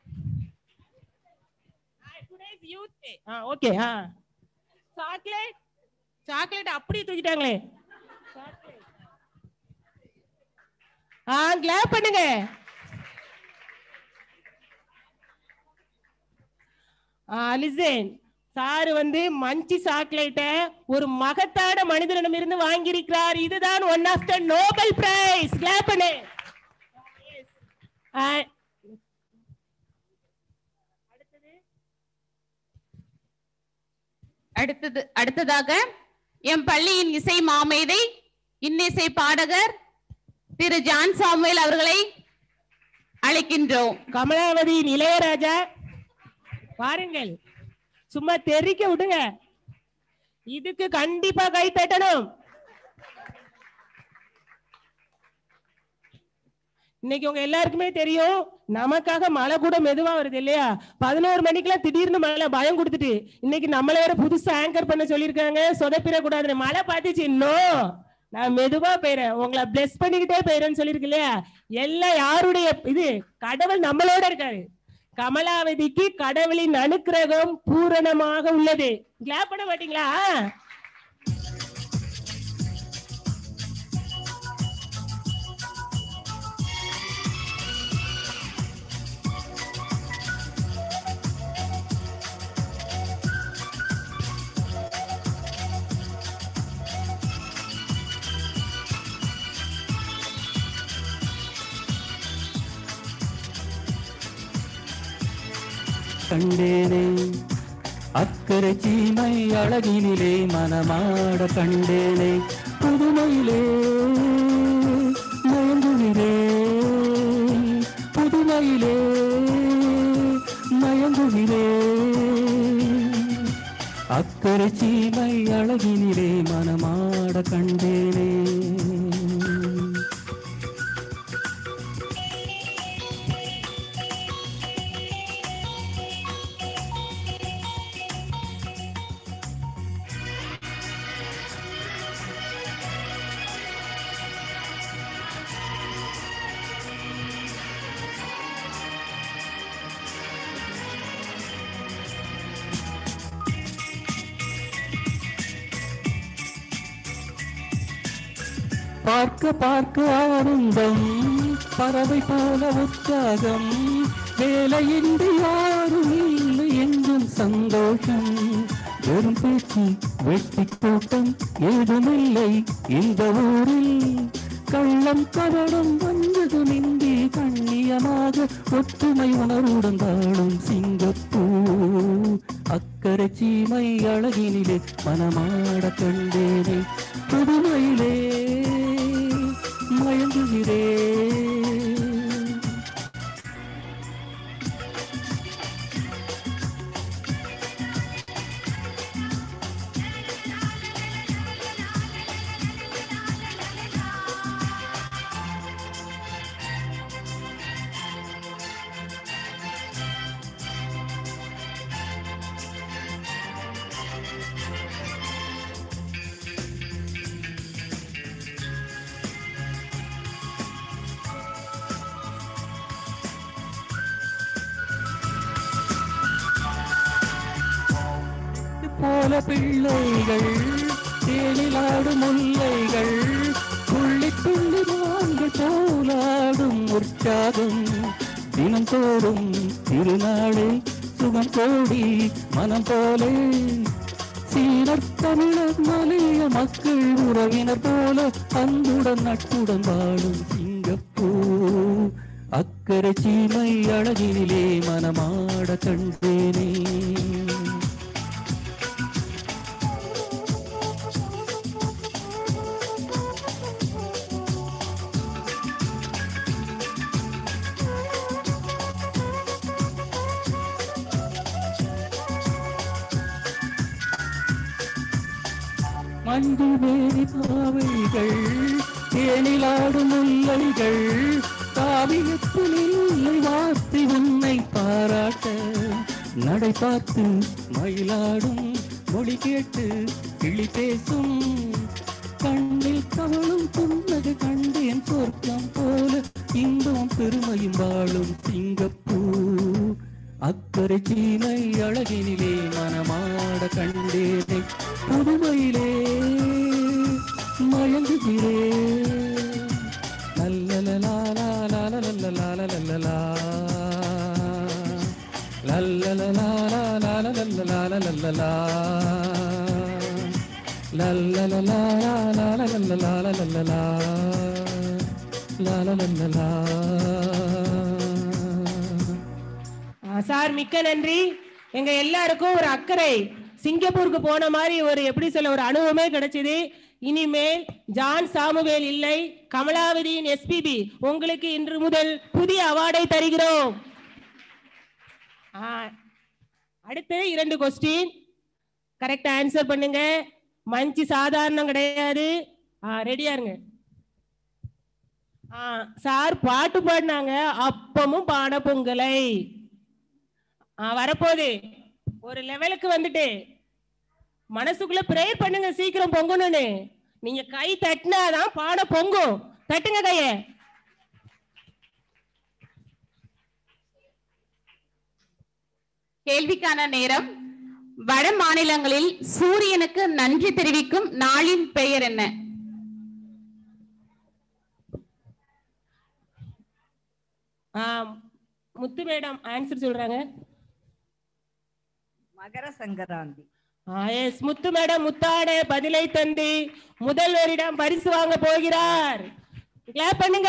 youth ஆ ஓகே ஆ சாக்லேட் சாக்லேட் அப்படியே தூக்கிட்டாங்களே ஆ கிளாப் பண்ணுங்க லிசன் சார் வந்து மஞ்சி சாக்லேட்டை ஒரு மகத்தான மனிதனிடம் இருந்து வாங்கியிருக்கிறார் இதுதான் one of the Nobel prize clap பண்ணு ஆ, அடுத்தது அடுத்ததாக எம் பள்ளியின் இசை மாமேதை இன்னிசை பாடகர் திரு ஜான் சாமுவேல் அவர்களை அழைக்கின்றோம் கமலாவதியின் இளையராஜா பாருங்கள் சும்மா தெரிக்க விடுங்க இதுக்கு கண்டிப்பா கை தட்டணும் இன்னைக்கு உங்க எல்லாருக்குமே தெரியும் நமக்காக மழை கூட மெதுவா வருது இல்லையா பதினோரு மணிக்கெல்லாம் திடீர்னு மழை பயம் கொடுத்துட்டு இன்னைக்கு நம்மள வேற புதுசா ஆங்கர் பண்ண சொல்லியிருக்காங்க சொதப்பிட கூடாது மழை பார்த்துச்சு இன்னும் நான் மெதுவா போயிறேன் உங்களை பிளஸ் பண்ணிக்கிட்டே போயிறேன்னு சொல்லியிருக்கு இல்லையா எல்லாம் யாருடைய இது கடவுள் நம்மளோட இருக்காரு கமலாவதிக்கு கடவுளின் அனுக்கிரகம் பூரணமாக உள்ளது கிளாப் பண்ண மாட்டீங்களா கண்டேனே அக்கறை சீமை அழகினிலே மனமாட கண்டேனே புதுமையிலே மயங்குகிறே புதுமையிலே மயங்குகிறே அக்கறை சீமை அழகினிலே மனமாட கண்டேனே பார்க்க பார்க்க ஆனந்தம் பறவை போல உற்சாகம் வேலையின்றி யாரும் இல்லை எங்கும் சந்தோஷம் வெறும் பேச்சு வெட்டி கூட்டம் ஏதுமில்லை இந்த ஊரில் கள்ளம் கவடம் வந்தது நின்றி கண்ணியமாக ஒற்றுமை உணர்வுடன் வாழும் சிங்கப்பூர் அக்கறை சீமை அழகினிலே மனமாட கண்டேனே புதுமையிலே மயங்குகிறேன் போல பிள்ளைகள் தேனிலாடும் முல்லைகள் துள்ளி துள்ளி மான்கள் போலாடும் உற்சாகம் தினம் தோறும் திருநாளே சுகம் கோடி மனம் போலே சீனர் தமிழர் மலைய மக்கள் உறவினர் போல அன்புடன் நட்புடன் வாழும் சிங்கப்பூர் அக்கறை சீமை அழகினிலே மனமாட கண்டேனே மஞ்சள் வேரி பாவைகள் தேனிலாடும் முல்லைகள் காவியத்தில் இல்லை வார்த்தை உன்னை பாராட்ட நடை பார்த்து மயிலாடும் மொழி கேட்டு கிளி பேசும் கண்ணில் கவலும் புன்னகை கண்டேன் சொர்க்கம் போல இன்பம் பெருமையும் வாழும் சிங்கப்பூர் அக்கறை சீமை அழகினிலே மனமாட கண்டேனை புதுமையிலே மயங்குகிறே லல்லலலா லல்லலலா லல்லலலா லல்லலலா லல்லலலா லல்லலலா லல்லலலா லல்லலலா லல்லலலா லல்லலலா ஆ, சார் மிக்க நன்றி எங்க எல்லாருக்கும் ஒரு அக்கறை சிங்கப்பூருக்கு போன மாதிரி ஒரு எப்படி சொல்ல ஒரு அனுபவமே கிடைச்சது இனிமேல் ஜான் சாமுவேல் இல்லை கமலாவதியின் எஸ்பிபி உங்களுக்கு இன்று முதல் புதிய அவார்டை தருகிறோம் ஆ, அடுத்து இரண்டு கொஸ்டின் கரெக்டா ஆன்சர் பண்ணுங்க மஞ்சு சாதாரணம் கிடையாது ரெடியா இருங்க ஆ, சார் பாட்டு பாடினாங்க அப்பமும் பாட பொங்கலை ஆ, வரப்போகுது ஒரு லெவலுக்கு வந்துட்டு மனசுக்குள்ள ப்ரேயர் பண்ணுங்க சீக்கிரம் பொங்கணும்னு நீங்க கை தட்டினாதான் பாட பொங்கும் தட்டுங்க கைய கேள்விக்கான நேரம் வட மாநிலங்களில் சூரியனுக்கு நன்றி தெரிவிக்கும் நாளின் பெயர் என்ன ஆ, முத்து மேடம் ஆன்சர் சொல்றாங்க மகர சங்கராந்தி எஸ் முத்து மேடம் முத்தாட பதிலை தந்து முதல்வரிடம் பரிசு வாங்க போகிறார் கிளாப் பண்ணுங்க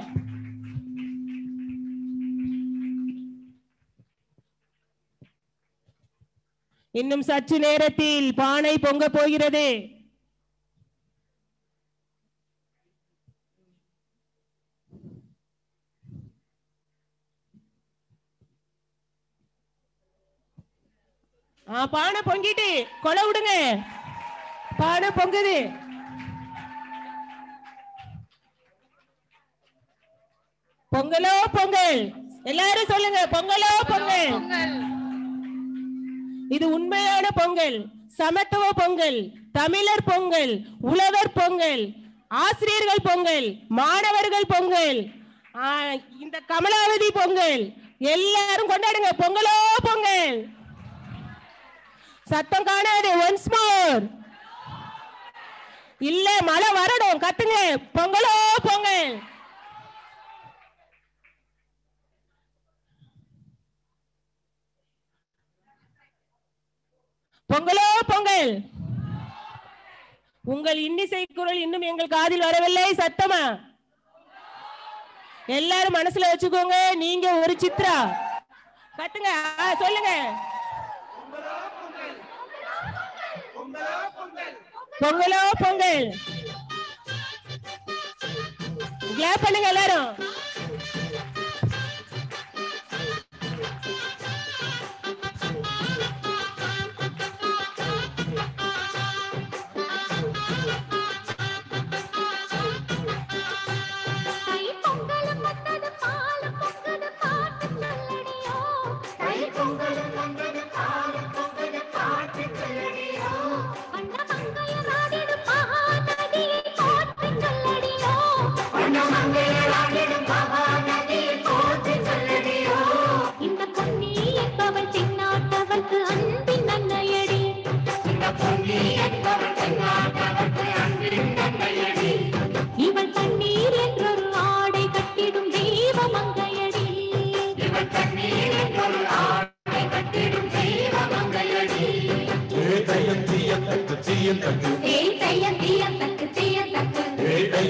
இன்னும் சற்று நேரத்தில் பானை பொங்க போகிறது ஆ பானை பொங்கிட்டு கொலை விடுங்க பானை பொங்குது பொங்கலோ பொங்கல் எல்லாரும் சொல்லுங்க பொங்கலோ பொங்கல் இது உண்மையான பொங்கல் சமத்துவ பொங்கல் தமிழர் பொங்கல் உழவர் பொங்கல் ஆசிரியர்கள் பொங்கல் மாணவர்கள் பொங்கல் ஆ, இந்த கமலாவதி பொங்கல் எல்லாரும் கொண்டாடுங்க பொங்கலோ பொங்கல் சத்தம் காணாது ஒன்ஸ் மோர் இல்ல மழை வரணும் கத்துங்க பொங்கலோ பொங்கல் பொங்கலோ பொங்கல் உங்கள் இன்னிசை குரல் இன்னும் எங்கள் காதில் வரவில்லை சத்தமா எல்லாரும் மனசுல வச்சுக்கோங்க நீங்க ஒரு சித்ரா கத்துங்க ஆ, சொல்லுங்க பொங்கலோ பொங்கல் கிளாப் பண்ணுங்க எல்லாரும் மங்கள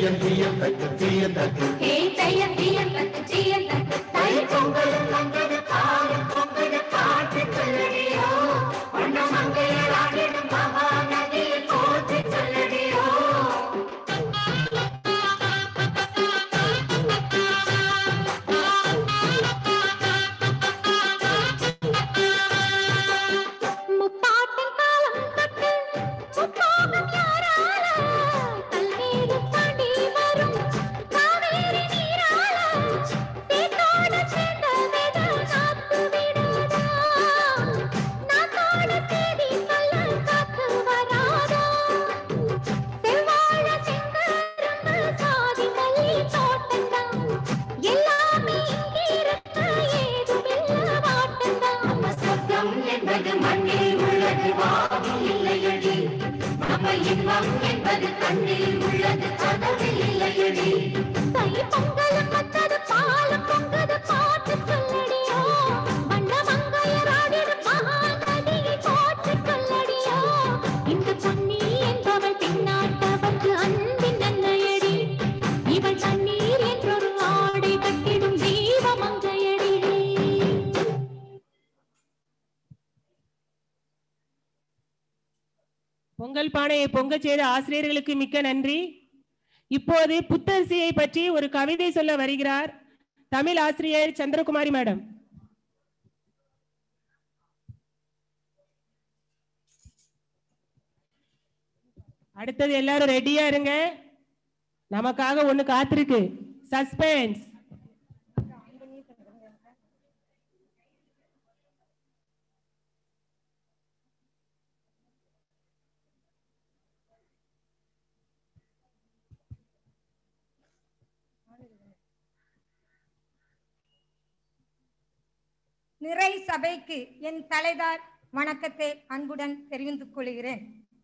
தையம் தீயம் தக்கு தீயம் தக்கு முப்பாட்டின் காலம் தொட்டு முப்போகம் யாரால கல்மேடு தாண்டி வரும் காவேரி நீரால சேத்தோடு சேர்ந்த வெத நாத்து விடாதா நாத்தோடு செய்தி சொல்ல காத்து வராதா செவ்வாழ செங்கரும்பு சாதி மல்லி தோட்டந்தான் எல்லாமே இங்கிருக்க ஏதுமில்ல வாட்டந்தான் சத்தம் என்பது மண்ணில் உள்ளது வாவில் இல்லையடி நம்ம இன்பம் என்பது கண்ணில் உள்ளது கனவில் இல்லையடி தை பொங்கலும் வந்தது பாலும் பொங்குது பாட்டு சொல்லடியோ வண்ண மங்கையராடிடும் மகாநதியை போற்று சொல்லடியோ இந்த பொன்னி என்பவள் பின்னாட்டவர்க்கு அன்பின் நன்மையடி இவள் தண்ணீர் என்றொரு ஆடை கட்டிடும் தீப மங்கையடி பொங்கல் பானையை பொங்கச் செய்த ஆசிரியர்களுக்கு மிக்க நன்றி இப்போது புத்தரிசியை பற்றி ஒரு கவிதை சொல்ல வருகிறார் தமிழ் ஆசிரியர் சந்திரகுமாரி மேடம் அடுத்தது எல்லாரும் ரெடியா இருங்க நமக்காக ஒண்ணு காத்திருக்கு சஸ்பென்ஸ் நிறை சபைக்கு என் தலைதார் வணக்கத்தை அன்புடன் தெரிவித்துக் கொள்கிறேன்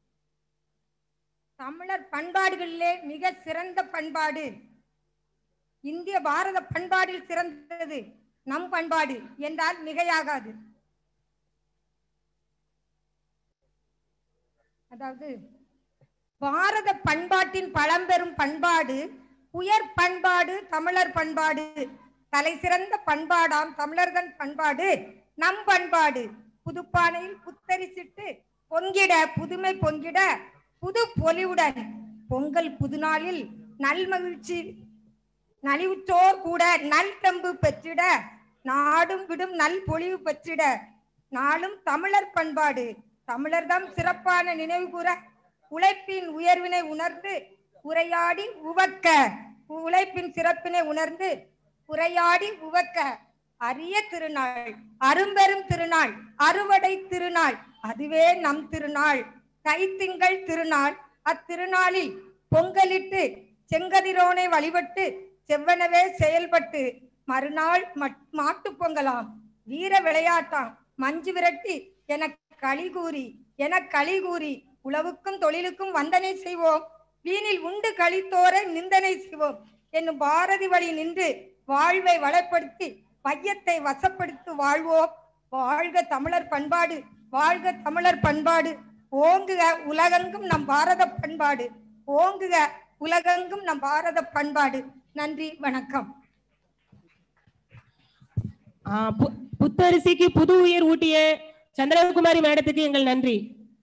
தமிழர் பண்பாடுகளிலே மிக சிறந்த பண்பாடு இந்திய பாரத பண்பாடில் சிறந்தது நம் பண்பாடு என்றால் மிகையாகாது அதாவது பாரத பண்பாட்டின் பழம்பெரும் பண்பாடு உயர் பண்பாடு தமிழர் பண்பாடு தலை சிறந்த பண்பாடாம் தமிழர்தன் பண்பாடு நம் பண்பாடு புதுப்பானையில் புத்தரிசிட்டு பொங்கிட புதுமை பொங்கிட புது பொலிவுடன் பொங்கல் புதுநாளில் நல்மகிழ்ச்சி நலிவுற்றோர் கூட நல் தம்பு பெற்றிட நாடும் விடும் நல் பொலிவு பெற்றிட நாளும் தமிழர் பண்பாடு தமிழர்தம் சிறப்பான நினைவு கூற உழைப்பின் உயர்வினை உணர்ந்து உரையாடி உவக்க உழைப்பின் சிறப்பினை உணர்ந்து உரையாடி உவக்க அரிய திருநாள் அரும்பெரும் திருநாள் அறுவடை திருநாள் அதுவே நம் திருநாள் தைத்திங்கள் திருநாள் அத்திருநாளில் பொங்கலிட்டு செங்கதிரோனை வழிபட்டு செவ்வனவே செயல்பட்டு மறுநாள் மட்- மாட்டுப் பொங்கலாம் வீர விளையாட்டாம் மஞ்சு விரட்டி என களி கூறி என களி கூறி உழவுக்கும் தொழிலுக்கும் வந்தனை செய்வோம் வீணில் உண்டு கழித்தோரை நிந்தனை செய்வோம் என்னும் பாரதி வழி நின்று வாழ்வை வளப்படுத்தி வையத்தை வசப்படுத்தி வாழ்வோம் வாழ்க தமிழர் பண்பாடு வாழ்க தமிழர் பண்பாடு ஓங்குக உலகெங்கும் நம் பாரத பண்பாடு ஓங்குக உலகெங்கும் நம் பாரத பண்பாடு நன்றி வணக்கம் ஆ, பு- புத்தரிசிக்கு புது உயிர் ஊட்டிய சந்திரகுமாரி மேடத்துக்கு எங்கள் நன்றி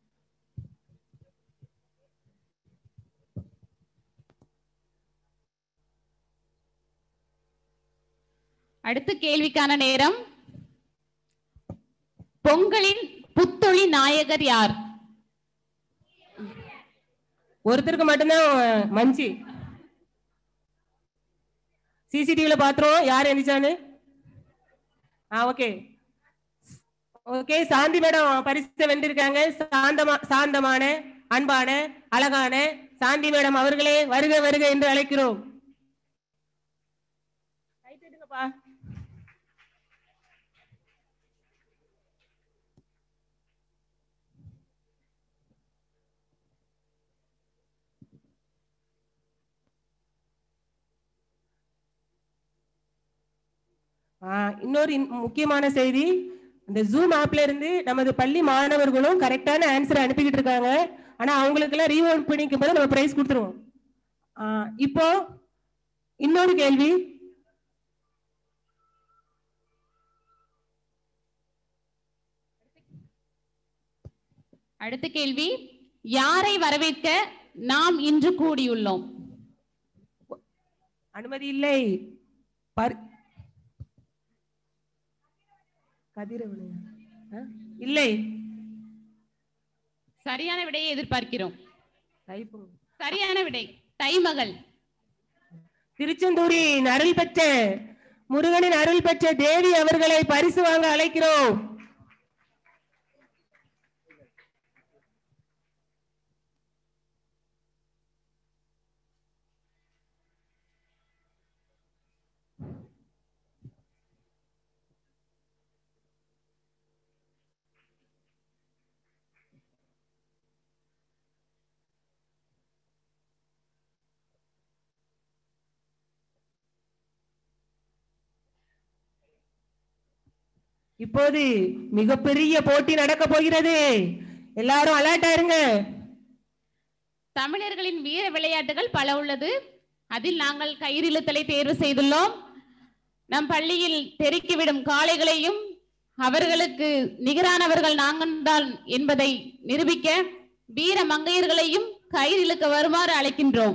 அடுத்த கேள்விக்கான நேரம் பொங்கலின் புத்தொழி நாயகர் யார் ஒருத்தருக்கு மட்டும்தான் மஞ்சி சிசிடிவில பாத்துறோம் யார் எந்திரிச்சான்னு ஆ ஓகே ஓகே சாந்தி மேடம் பரிசு வென்றிருக்காங்க சாந்தமா சாந்தமான அன்பான அழகான சாந்தி மேடம் அவர்களே வருக வருக என்று அழைக்கிறோம் கை தட்டுங்கப்பா. ஆ, இன்னொரு இன்- முக்கியமான செய்தி இந்த ஜூம் ஆப்ல இருந்து நமது பள்ளி மாணவர்களும் கரெக்டான ஆன்சர் அனுப்பிக்கிட்டு இருக்காங்க ஆனா அவங்களுக்கு எல்லாம் ரீஓன் பண்ணிக்கும் போது நம்ம பிரைஸ் கொடுத்துருவோம் ஆஹ் இப்போ இன்னொரு கேள்வி அடுத்த கேள்வி யாரை வரவேற்க நாம் இன்று கூடியுள்ளோம் அனுமதி இல்லை பர்- கதிரவனையா ஆ? இல்லை சரியான விடையை எதிர்பார்க்கிறோம் தைப்பொங்கல். சரியான விடை தைமகள் திருச்செந்தூரின் அருள் பெற்ற முருகனின் அருள் பெற்ற தேவி அவர்களை பரிசு வாங்க அழைக்கிறோம் இப்போது மிகப்பெரிய போட்டி நடக்க போகிறது எல்லாரும் அலர்ட்டா இருங்க தமிழர்களின் வீர விளையாட்டுகள் பல உள்ளது அதில் நாங்கள் கயிறிழுத்தலை தேர்வு செய்துள்ளோம் நம் பள்ளியில் தெருக்கிவிடும் காளைகளையும் அவர்களுக்கு நிகரானவர்கள் நாங்கள் தான் என்பதை நிரூபிக்க வீர மங்கையர்களையும் கயிறிழுக்க வருமாறு அழைக்கின்றோம்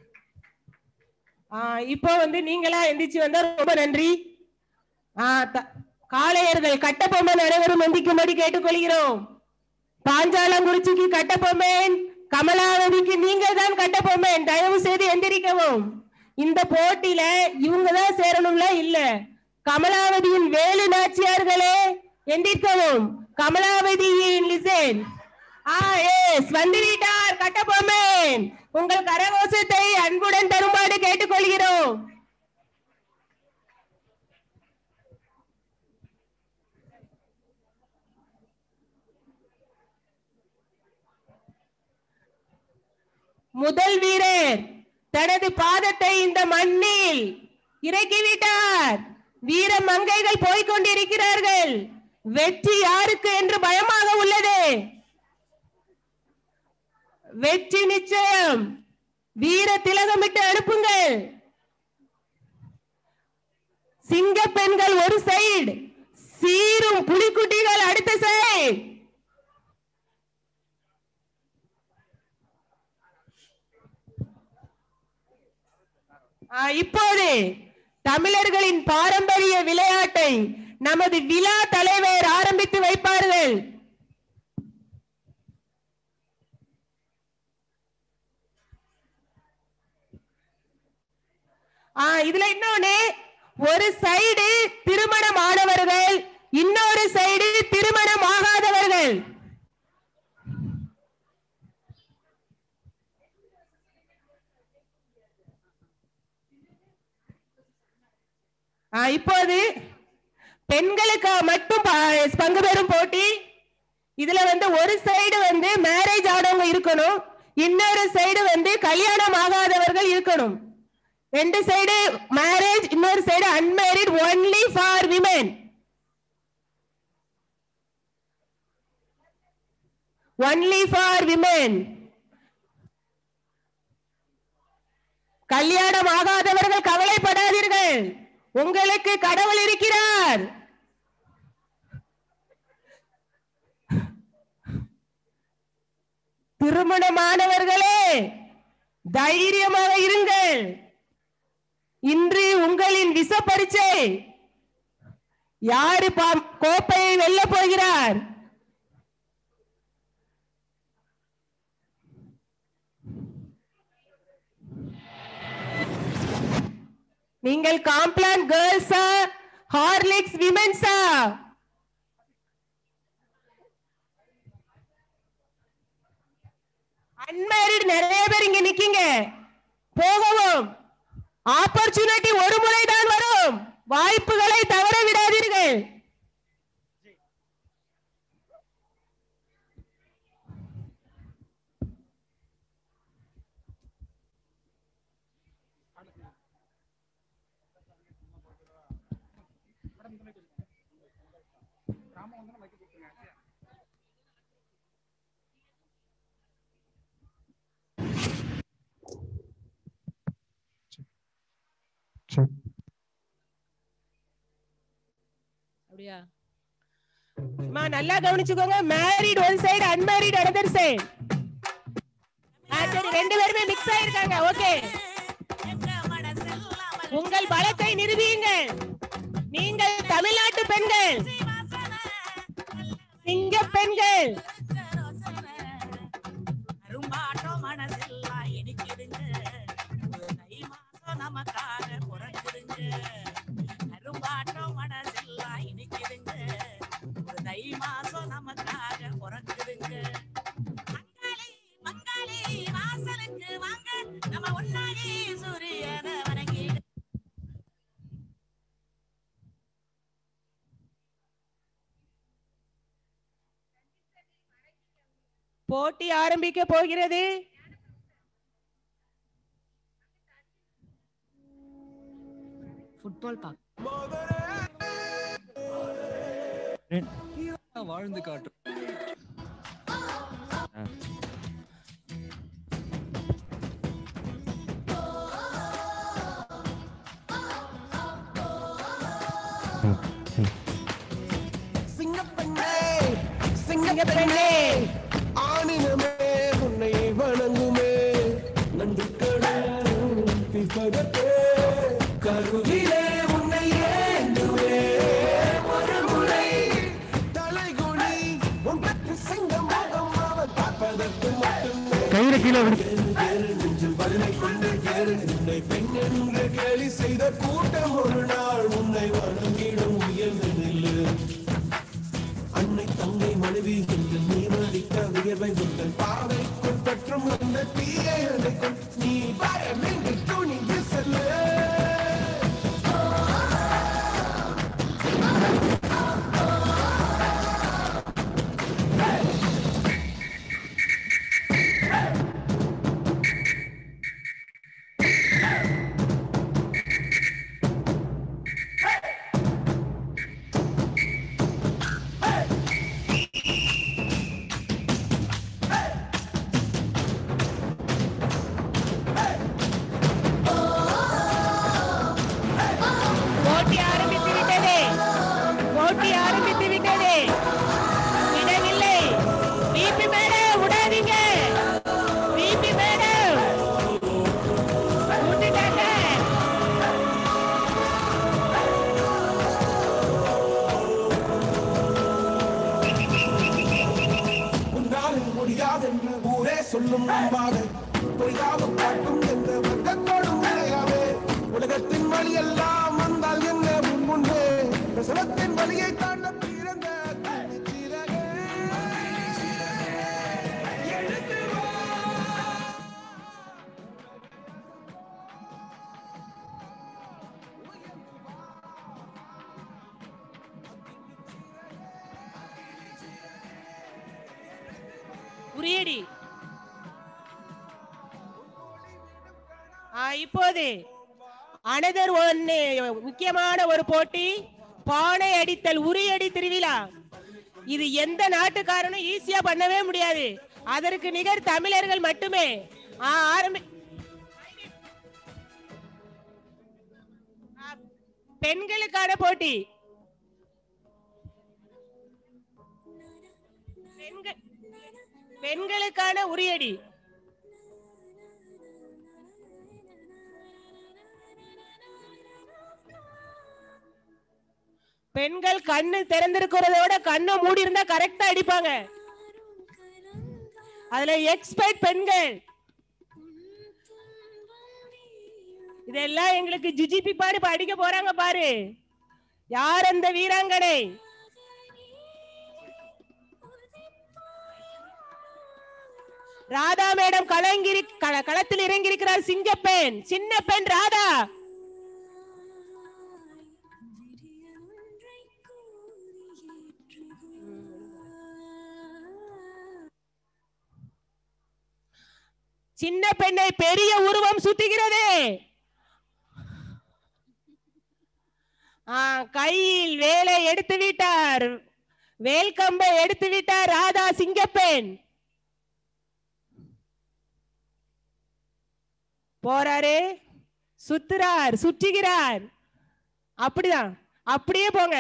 ஆஹ் இப்போ வந்து நீங்களா எந்திரிச்சு வந்தா ரொம்ப நன்றி ஆஹ் த- காளையர்கள் கட்டபொம்மன் அனைவரும் எந்திக்கும்படி கேட்டுக்கொள்கிறோம் பாஞ்சாலங்குறிச்சிக்கு கட்டபொம்மன் கமலாவதிக்கு நீங்க தான் கட்டபொம்மன் தயவு செய்து எந்திரிக்கவும் இந்த போட்டியில இவங்க தான் சேரணும்ல இல்ல கமலாவதியின் வேலு நாச்சியார்களே எந்திரிக்கவும் கமலாவதியின் லிசன் ஆ எஸ் வந்து விட்டார் கட்டபொம்மன் உங்கள் கரகோஷத்தை அன்புடன் தருமாறு கேட்டுக்கொள்கிறோம் முதல் வீரர் தனது பாதத்தை இந்த மண்ணில் இறக்கிவிட்டார் வீர மங்கைகள் போய்க் கொண்டிருக்கிறார்கள் வெற்றி யாருக்கு என்று பயமாக உள்ளது வெற்றி நிச்சயம் வீர திலகமிட்டு அனுப்புங்கள் சிங்க பெண்கள் ஒரு சைடு சீரும் புலிக்குட்டிகள் அடுத்த சைடு இப்போது தமிழர்களின் பாரம்பரிய விளையாட்டை நமது விழா தலைவர் ஆரம்பித்து வைப்பார்கள் ஆ, இதுல இன்னொன்னு ஒரு சைடு திருமணமானவர்கள் இன்னொரு சைடு திருமணம் ஆகாதவர்கள் ஆ, இப்போது பெண்களுக்கு மட்டும் ப- பங்கு பெறும் போட்டி இதுல வந்து ஒரு சைடு வந்து மேரேஜ் ஆனவங்க இருக்கணும் இன்னொரு சைடு வந்து கல்யாணம் ஆகாதவர்கள் இருக்கணும் ரெண்டு சைடு மேரேஜ் இன்னொரு side unmarried only for women only for women கல்யாணம் ஆகாதவர்கள் கவலைப்படாதீர்கள் உங்களுக்கு கடவுள் இருக்கிறார் திருமணமானவர்களே தைரியமாக இருங்கள் இன்று உங்களின் விச பரீட்சை யாரு பா- கோப்பையை வெல்ல போகிறார் நீங்கள் காம்ப்ளான் கேர்ள்ஸா ஹார்லிக்ஸ் விமென்ஸா அன்மேரிட் நிறைய பேர் இங்க நிக்கீங்க போகவும் ஆப்பர்ச்சுனிட்டி ஒரு முறை தான் வரும் வாய்ப்புகளை தவற விடாதீர்கள் check அப்படியா அம்மா நல்லா கவனிச்சுக்கோங்க married one side unmarried another side சரி ரெண்டு பேருமே மிக்ஸ் ஆயிருக்காங்க ஓகே உங்கள் பலத்தை நிரூபியுங்கள் நீங்கள் தமிழ்நாட்டு பெண்கள் சிங்க பெண்கள் அரும்பாட்டம் மனசெல்லாம் இனிக்குதுங்க ஒரு தை மாசம் நமக்காக பிறக்குதுங்க அரும்பாட்டம் மனசெல்லாம் இனிக்குதுங்க ஒரு தை மாசம் நமக்காக பிறக்குதுங்க மங்காளி மங்காளி வாசலுக்கு வாங்க நம்ம ஒன்னாடி சூரியனை வணங்கிடு போட்டி ஆரம்பிக்க போகிறது ஃபுட்பால் பார்க்க வாழ்ந்து காட்டு சிங்கப்பெண்ணே சிங்கப்பெண்ணே ஆணினமே உன்னை வணங்குமே நன்றி கடல் திப்பகத்தே கருவிலே உன்னை ஏந்துவே ஒரு முறை தலைகுனி உன் பெற்று சிங்க முகம் அவன் பார்ப்பதற்கு மட்டுமே கயிறு கீழே விடு. ஏறு நெஞ்சில் வலிமை கொண்டு ஏறு உன்னை பெண் என்று கேலி செய்த கூட்டம் ஒரு நாள் உன்னை வணங்கிடும் உயர்ந்து நில்லு அன்னை தங்கை மனைவி என்று நீ மதித்த வியர்வை உங்கள் பாவைக்குள் பற்றும் அந்த தீயை அணைக்கும் நீ பயமின்றி துணிந்து செல்லு போட்டி ஆரம்பித்து விட்டது போட்டி ஆரம்பித்து விட்டது இடமில்லை பிபி மேடம் விடாதீங்க பிபி மேடம் விட்டுட்டாங்க உன்னால் முடியாதென்று ஊரே சொல்லும் நம்பாத பொய்யாவும் காட்டும் என்ற வர்க்கத்தோடும் விளையாவே உலகத்தின் வழி எல்லாம் வந்தால் என்ன உன் முன்பே பிரசவத்தின் வழியை தாண்ட பிறந்த குஞ்சிறகே. எழுந்து வா. உரியடி ஆ, இப்போது அனதர் ஒன்னு முக்கியமான ஒரு போட்டி பானை அடித்தல் உரியடி திருவிழா இது எந்த நாட்டுக்காரனும் ஈஸியா பண்ணவே முடியாது அதற்கு நிகர் தமிழர்கள் மட்டுமே ஆ, ஆரம்பி ஆ, பெண்களுக்கான போட்டி பெண்கள் பெண்களுக்கான உரியடி பெண்கள் கண்ணு திறந்திருக்கிறதோட கண்ணை மூடி இருந்தா கரெக்டா அடிப்பாங்க அதுல எக்ஸ்பர்ட் பெண்கள் இதெல்லாம் எங்களுக்கு ஜிஜிபி பாடு இப்ப அடிக்க போறாங்க பாரு யார் அந்த வீராங்கனை ராதா மேடம் களங்கிரி கள- களத்தில் இறங்கியிருக்கிறார் சிங்கப்பெண் சின்ன பெண் ராதா சின்ன பெண்ணை பெரிய உருவம் சுத்துகிறது ஆ, கையில் வேலை எடுத்து விட்டார் வேல்கம்பை எடுத்து விட்டார் ராதா சிங்கப்பெண் போறாரு சுத்துறார் சுற்றுகிறார் அப்படிதான் அப்படியே போங்க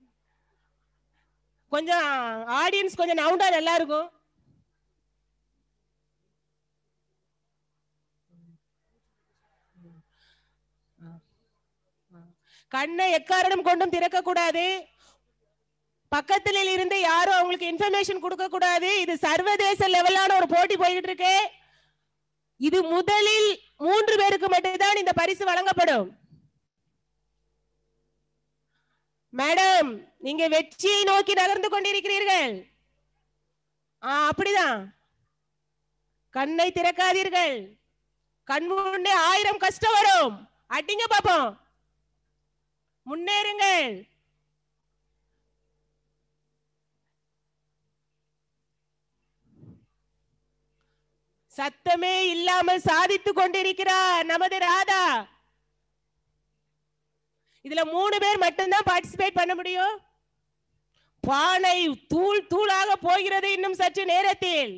கொஞ்சம் ஆடியன்ஸ் கொஞ்சம் நவுண்டா நல்லா இருக்கும் கண்ணை எக்காரணம் கொண்டும் திறக்க கூடாது பக்கத்துல இருந்து யாரும் அவங்களுக்கு இன்ஃபர்மேஷன் கொடுக்க கூடாது இது சர்வதேச லெவலான ஒரு போட்டி போய்கிட்டு இருக்கு இது முதலில் மூன்று பேருக்கு மட்டும்தான் இந்த பரிசு வழங்கப்படும் மேடம் நீங்க வெற்றியை நோக்கி நகர்ந்து கொண்டிருக்கிறீர்கள் ஆ அப்படிதான் கண்ணை திறக்காதீர்கள் கண் முன்னே ஆயிரம் கஷ்டம் வரும் அடிங்க பாப்போம் முன்னேறுங்கள் சத்தமே இல்லாமல் சாதித்துக் கொண்டிருக்கிறார் நமது ராதா இதுல மூணு பேர் மட்டும்தான் பார்ட்டிசிபேட் பண்ண முடியும் பானை தூள் தூளாக போகிறது இன்னும் சற்று நேரத்தில்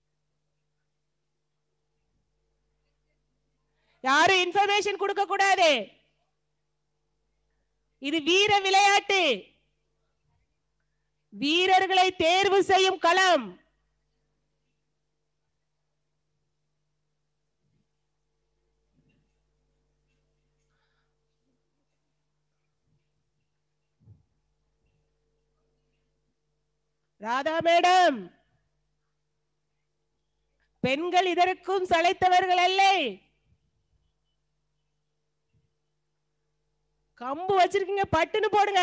யாரும் இன்ஃபர்மேஷன் கொடுக்க கூடாது இது வீர விளையாட்டு வீரர்களை தேர்வு செய்யும் களம் ராதா மேடம் பெண்கள் இதற்கும் சளைத்தவர்கள் அல்ல கம்பு வச்சிருக்கீங்க பட்டுன்னு போடுங்க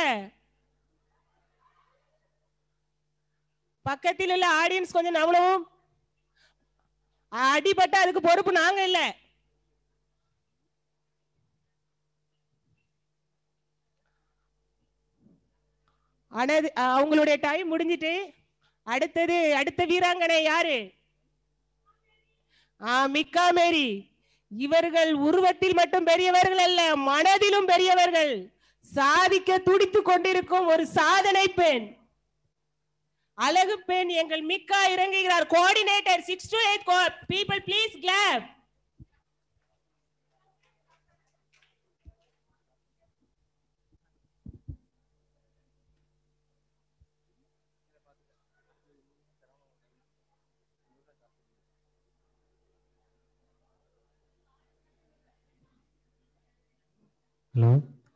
பக்கத்தில் உள்ள ஆடியன்ஸ் கொஞ்சம் நவளவும் அடிபட்ட அதுக்கு பொறுப்பு நாங்க இல்ல ஆனது அவங்களுடைய டைம் முடிஞ்சிட்டு அடுத்தது அடுத்த வீராங்கனை யாரு ஆ மிக்கா மேரி இவர்கள் உருவத்தில் மட்டும் பெரியவர்கள் அல்ல மனதிலும் பெரியவர்கள் சாதிக்க துடித்துக் கொண்டிருக்கும் ஒரு சாதனை பெண் அழகு பெண் எங்கள் மிக்கா இறங்குகிறார் coordinator six to eight people please clap hello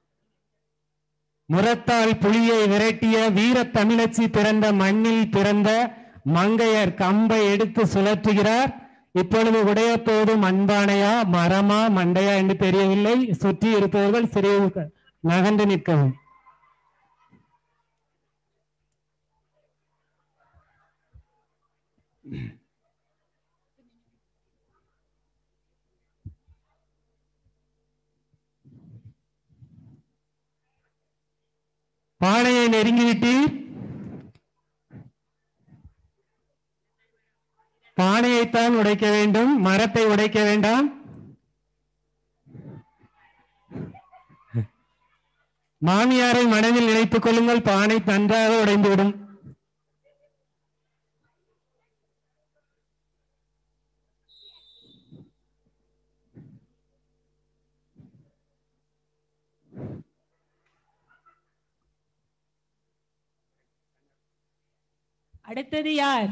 முரத்தால் புலியை விரட்டிய வீர தமிழச்சி பிறந்த மண்ணில் பிறந்த மங்கையர் கம்பை எடுத்து சுழற்றுகிறார் இப்பொழுது உடைய போதும் அன்பானையா மரமா மண்டையா என்று தெரியவில்லை சுற்றி இருப்பவர்கள் சிறிது நகர்ந்து நிற்கவும் பானையை நெருங்கிவிட்டு பானையைத்தான் உடைக்க வேண்டும் மரத்தை உடைக்க வேண்டாம் மாமியாரை மனதில் நினைத்துக் கொள்ளுங்கள் பானை நன்றாக உடைந்துவிடும் அடுத்தது யார்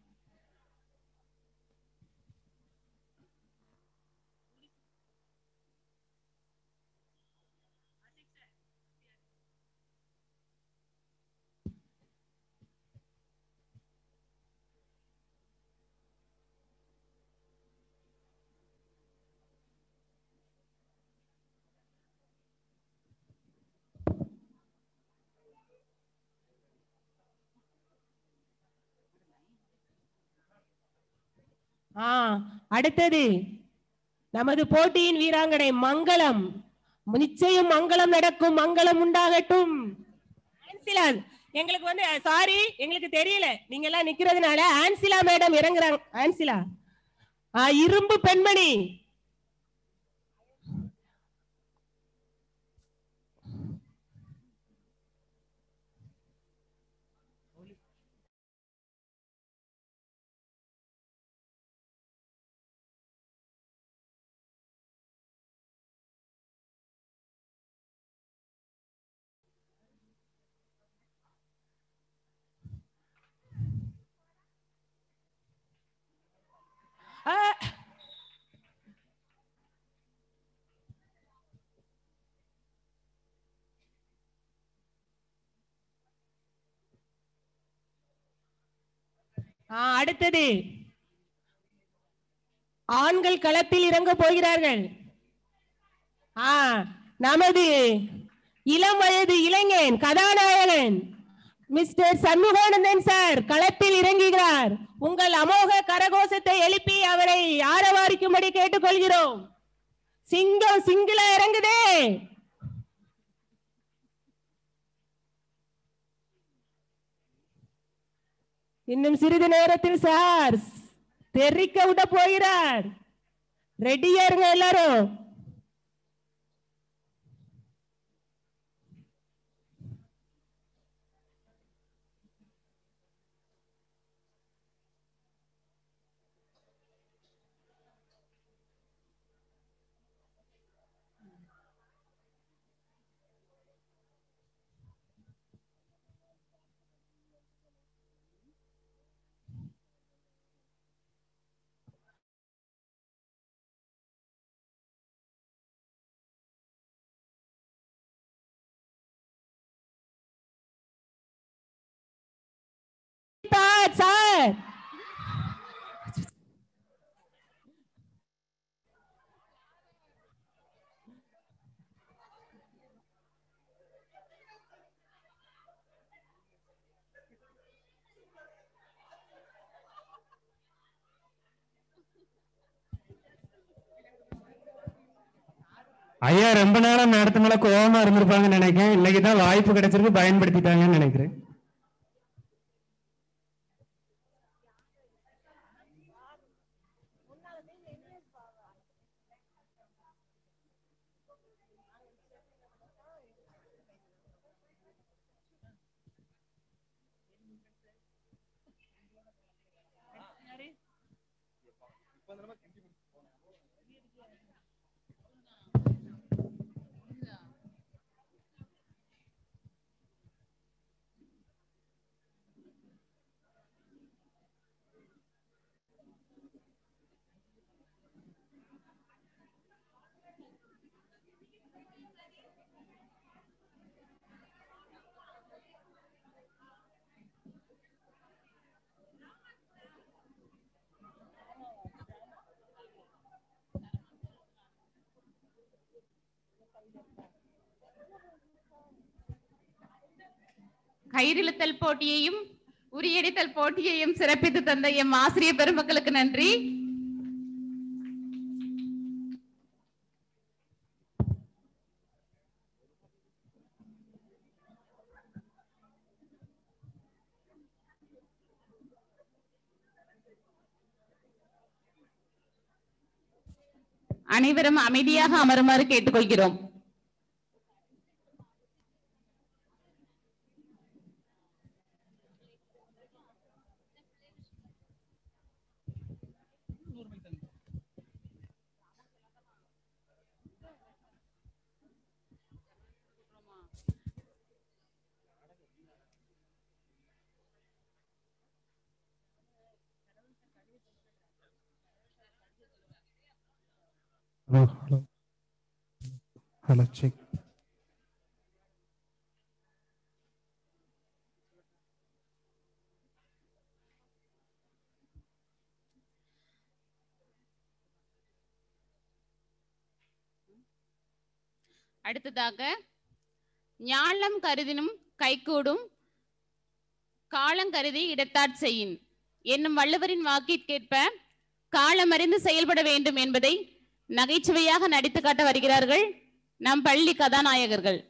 ஆ அடுத்தது நமது போட்டியின் வீராங்கனை மங்களம் நிச்சயம் மங்களம் நடக்கும் மங்களம் உண்டாகட்டும் ஆன்சிலா எங்களுக்கு வந்து சாரி எங்களுக்கு தெரியல நீங்க எல்லாம் நிக்கிறதுனால ஆன்சிலா மேடம் இறங்குறாங்க ஆன்சிலா ஆ, இரும்பு பெண்மணி ஆ, அடுத்தது ஆண்கள் களத்தில் இறங்க போகிறார்கள் ஆ நமது இளம் வயது இளைஞன் கதாநாயகன் மிஸ்டர் சண்முகானந்தன் சார் களத்தில் இறங்குகிறார் உங்கள் அமோக கரகோஷத்தை எழுப்பி அவரை ஆரவாரிக்கும்படி கேட்டுக்கொள்கிறோம் சிங்கம் சிங்கிள இறங்குதே இன்னும் சிறிது நேரத்தில் சார் தெரிக்க விட போகிறார் ரெடியா இருங்க எல்லாரும் சார் சார் ஐயா ரொம்ப நாளா மேடத்து மேல கோவமா இருந்திருப்பாங்கன்னு நினைக்கிறேன் இன்னைக்கு தான் வாய்ப்பு கிடைச்சிருக்கு பயன்படுத்திட்டாங்கன்னு நினைக்கிறேன் கயிறிழுத்தல் போட்டியையும் உரியடித்தல் போட்டியையும் சிறப்பித்து தந்த எம் ஆசிரியர் பெருமக்களுக்கு நன்றி அனைவரும் அமைதியாக அமருமாறு கேட்டுக்கொள்கிறோம் Hello, hello. Hello, check. அடுத்ததாக ஞாலம் கருதினும் கைகூடும் காலங்கருதி இடத்தாட் செய்யின் என்னும் வள்ளுவரின் வாக்கிற்கேற்ப காலமறிந்து செயல்பட வேண்டும் என்பதை நகைச்சுவையாக நடித்து காட்ட வருகிறார்கள் நம் பள்ளி கதாநாயகர்கள்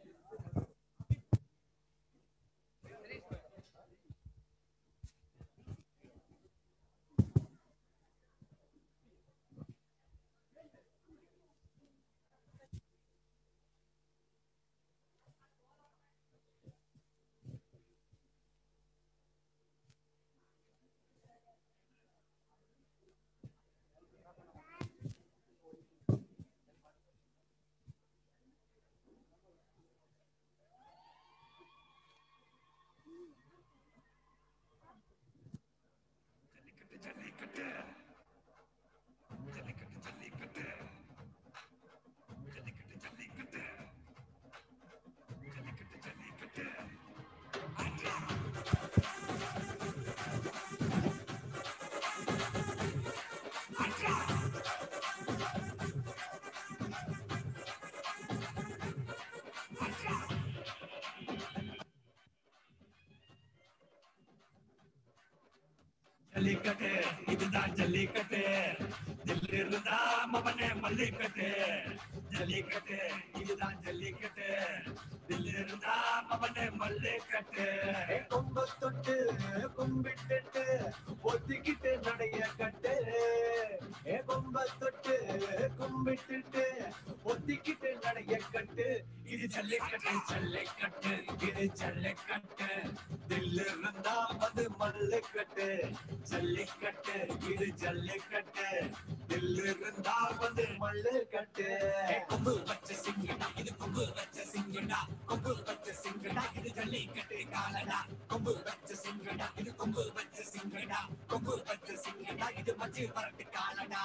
ஜல்லிக்கட்டு இதுதான் ஜல்லிக்கட்டு தில்லு இருந்தா மவனே மல்லிக்கட்டு ஜல்லிக்கட்டு இதுதான் ஜல்லிக்கட்டு தில்லு இருந்தா மவனே மல்லிக்கட்டு கொம்ப தொட்டு கும்பிட்டுட்டு ஒத்திக்கிட்டு நடைய கட்டு ஏ கொம்ப தொட்டு கும்பிட்டுட்டு ஒத்திக்கிட்டு நடைய கட்டு இது ஜல்லிக்கட்டு ஜல்லிக்கட்டு இது ஜல்லிக்கட்டு தில்லு இருந்தா அது மல்லுக்கட்டு ஜல்லிக்கட்டு இது ஜல்லிக்கட்டு தில்லு இருந்தா அது மல்லுக்கட்டு கொம்பு வச்ச சிங்கடா இது கொம்பு வச்ச சிங்கடா கொம்பு வச்ச சிங்கடா இது ஜல்லிக்கட்டு காலடா கொம்பு வச்ச சிங்கடா இது கொம்பு வச்ச சிங்கடா கொம்பு வச்ச சிங்கடா இது மஞ்சு பரட்டு காலடா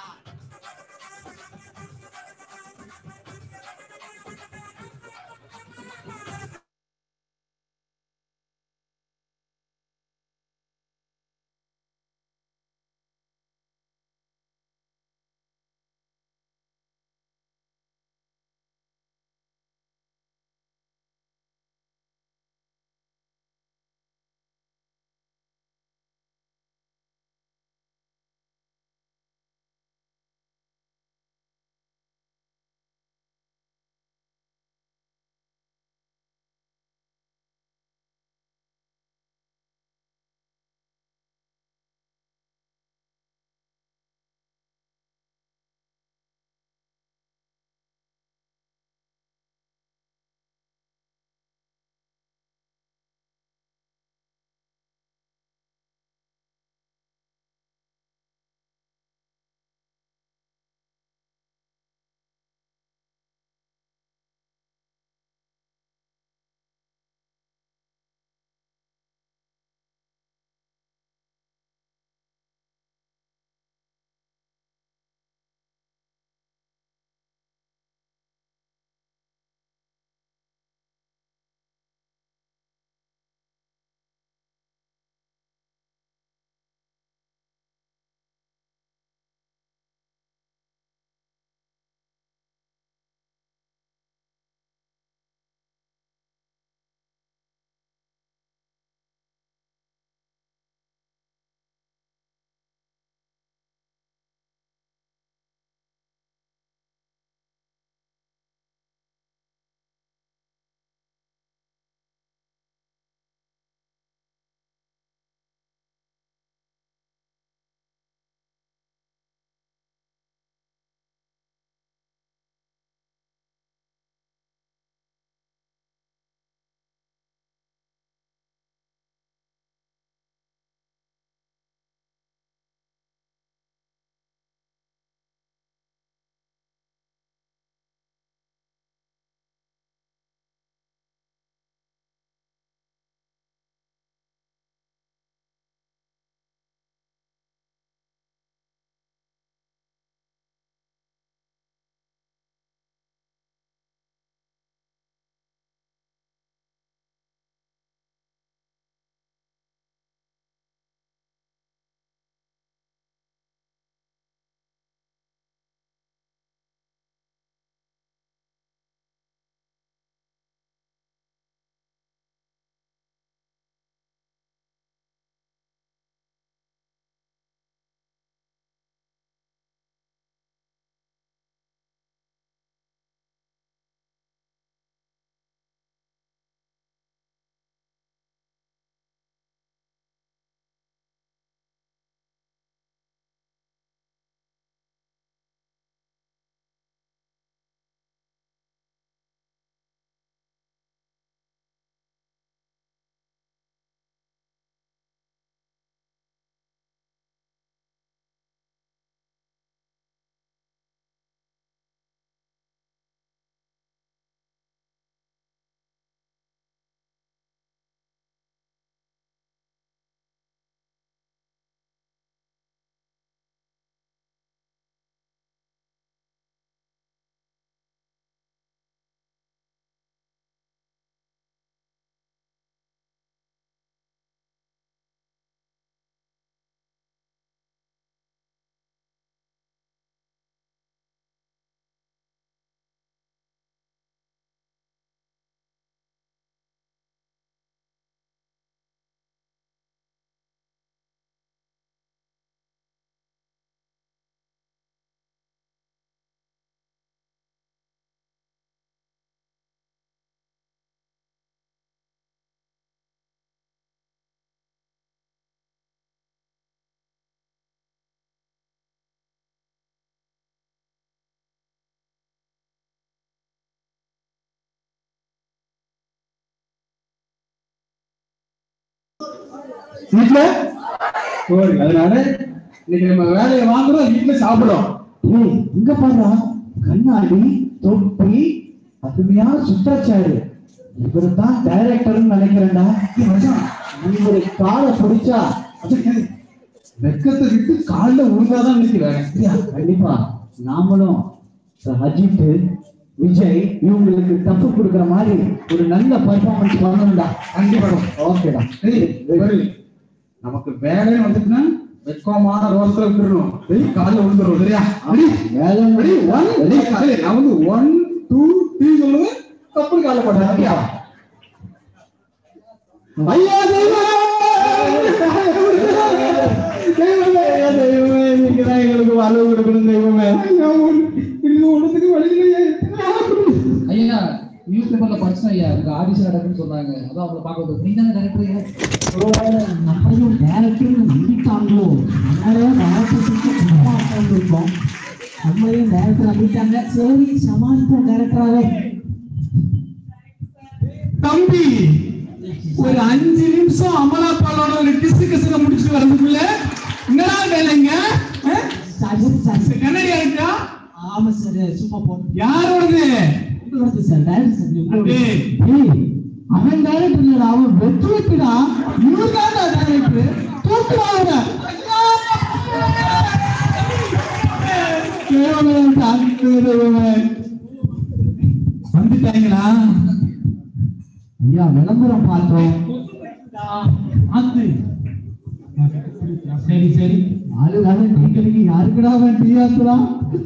வீட்டுல சோறு அதனால இன்னைக்கு நம்ம வேலையை வாங்குறோம் வீட்டுல சாப்பிடுறோம் ஏய் இங்க பாருடா கண்ணாடி தொப்பி அருமையான சுற்றச்சாடு இவரு தான் டைரக்டர்னு நினைக்கிறேன்டா ஏய் மச்சான், இவரு காலை பிடிச்சா வெக்கத்தை விட்டு காலில் உருந்தாதான் இன்னைக்கு வேலை சரியா? கண்டிப்பா நாமளும் அஜித் விஜய் இவங்களுக்கு டஃப் கொடுக்குற மாதிரி ஒரு நல்ல பர்ஃபார்மன்ஸ் பண்ணணும்டா கண்டிப்பா ஓகேடா சரி சரி. நமக்கு வேலைன்னு வந்துட்டுன்னா வெக்கமான ரோசத்துல விட்டுறணும் சரி காலில் விழுந்துரும் சரியா ரெடி வேலை ரெடி ஒன் ரெடி சரி நான் வந்து ஒன் டூ த்ரீ சொல்லுவேன் கப்பல் காலில் போட்டேன் சரியா ஐயா தெய்வமே தெய்வமே நீங்க தான் எங்களுக்கு வரவு கொடுக்கணும் தெய்வமே இது ஒண்ணுத்துக்கு வழி இல்லையே ஐயா நியூஸ் பேப்பர்ல படிச்சோம் ஐயா இந்த ஆடிஷன் நடக்குன்னு சொன்னாங்க அதான் அவங்கள பார்க்க வந்து நீங்க தானே டேரக்டர் நம்மளையும் டேரக்டர் நம்பிட்டாங்களோ அதனால டேரக்டர் சும்மா உட்காந்துருக்கோம் நம்மளையும் டேரக்டர் நம்பிட்டாங்க சரி சமாளிப்போம் டேரக்டராவே தம்பி ஒரு அஞ்சு நிமிஷம் அமலா பாலோட ஒரு கிசு கிசுக முடிச்சுட்டு வரதுக்குள்ள என்னடா வேலைங்க ஆ? கண்ணாடியா இருக்கா ஆமா சார் சும்மா போட்டு யாரோடது உங்களோடது சார் டேரக்டர் சார் அடே. ஏய், அவன் டேரக்டர் இல்லடா அவன் வெற்றிடா இவன் தான் டேரக்டர் தூக்குடா அவனை தேவமே, தாக்கு தேவமே. வந்துட்டாங்களா ஐயா விளம்பரம் பார்த்தோம் ஆத்து சரி சரி ஆளுதானே நீங்களுக்கு யாருக்குடா அவன் டீ ஆத்துறான்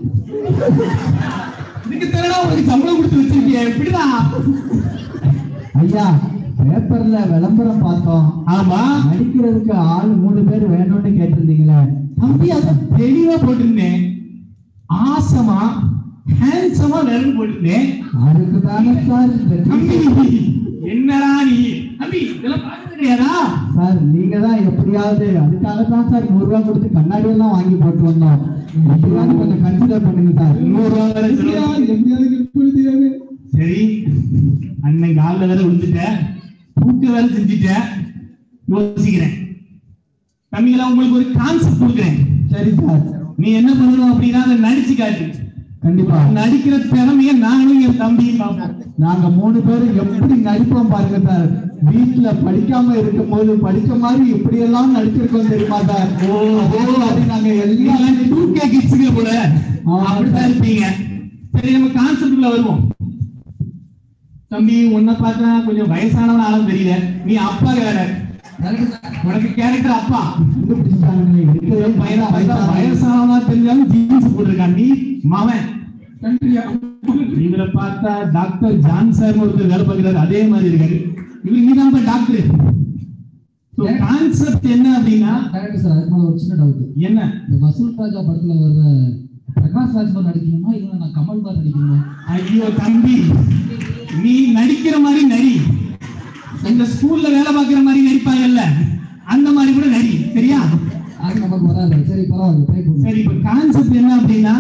இதுக்கு தரடா உனக்கு சம்பளம் கொடுத்து வச்சிருக்கிய எப்படிதான் ஐயா பேப்பர்ல விளம்பரம் பார்த்தோம் ஆமா நடிக்கிறதுக்கு ஆள் மூணு பேர் வேணும்னு கேட்டிருந்தீங்களே தம்பி அதை தெளிவா போட்டிருந்தேன் ஆசமா ஹேண்ட்ஸமா நிரம்பு போட்டிருந்தேன் அதுக்கு தானே சார் இந்த தம்பி என்னடா நீ தம்பி இதெல்லாம் பார்க்கறது கிடையாதா சார் நீங்க தான் எப்படியாவது அதுக்காக தான் சார் நூறு ரூபாய் கொடுத்து கண்ணாடி எல்லாம் வாங்கி போட்டு வந்தோம் எப்படியாவது கொஞ்சம் கன்சிடர் பண்ணுங்க சார் நூறு ரூபா வேற செலவு. எப்படியாவது எப்படி தெரியாது சரி அன்னை காலில் வேற விழுந்துட்ட தூக்க வேற செஞ்சுட்ட யோசிக்கிறேன் தம்பிகளா உங்களுக்கு ஒரு கான்செப்ட் கொடுக்குறேன் சரி சார் நீ என்ன பண்ணணும் அப்படின்னா அதை நடிச்சு காட்டு கண்டிப்பா நடிக்கிற திறமைய நானும் என் தம்பியும் பார்ப்போம் நாங்க மூணு பேரும் எப்படி நடிப்போம் பாருங்க சார் வீட்டுல படிக்காம இருக்கும்போது படிச்ச மாதிரி எப்படி எல்லாம் நடிச்சிருக்கோம் தெரியுமா சார் அதே மாதிரி நாங்க எல்லாம் டூ கே கிட்ஸுக்கு கூட அப்படித்தான் இருப்பீங்க சரி நம்ம கான்செப்ட்ல வருவோம் தம்பி உன்னை பார்த்தா கொஞ்சம் வயசானவன் ஆளும் தெரியல நீ அப்பா வேற உனக்கு கேரக்டர் அப்பா இருக்கவே பையனா வயசா- வயசானவனா தெரிஞ்சாலும் ஜீன்ஸ் போட்டிருக்கான் நீ மவன் கண்ட்ரியா இவரை பார்த்தா டாக்டர் ஜான் சார் ஒருத்தர் வேலை பார்க்கிறாரு அதே மாதிரி இருக்காரு இவரு நீதான் டாக்டர் கான்செப்ட் என்ன அப்படின்னா டேரக்டர் சார் அதுக்கு மேல ஒரு சின்ன டவுட் என்ன இந்த வசூல் ராஜா படத்துல வர்ற பிரகாஷ் ராஜ் மாதிரி நடிக்கணுமா இல்ல நான் கமல் மாதிரி நடிக்கணுமா ஐயோ தம்பி நீ நடிக்கிற மாதிரி நடி இந்த ஸ்கூல்ல வேலை பார்க்கிற மாதிரி நடிப்பாங்கல்ல அந்த மாதிரி கூட நடி சரியா அது நமக்கு வராது சரி பரவாயில்ல ட்ரை பண்ணுங்க சரி இப்ப கான்செப்ட் என்ன அப்படின்னா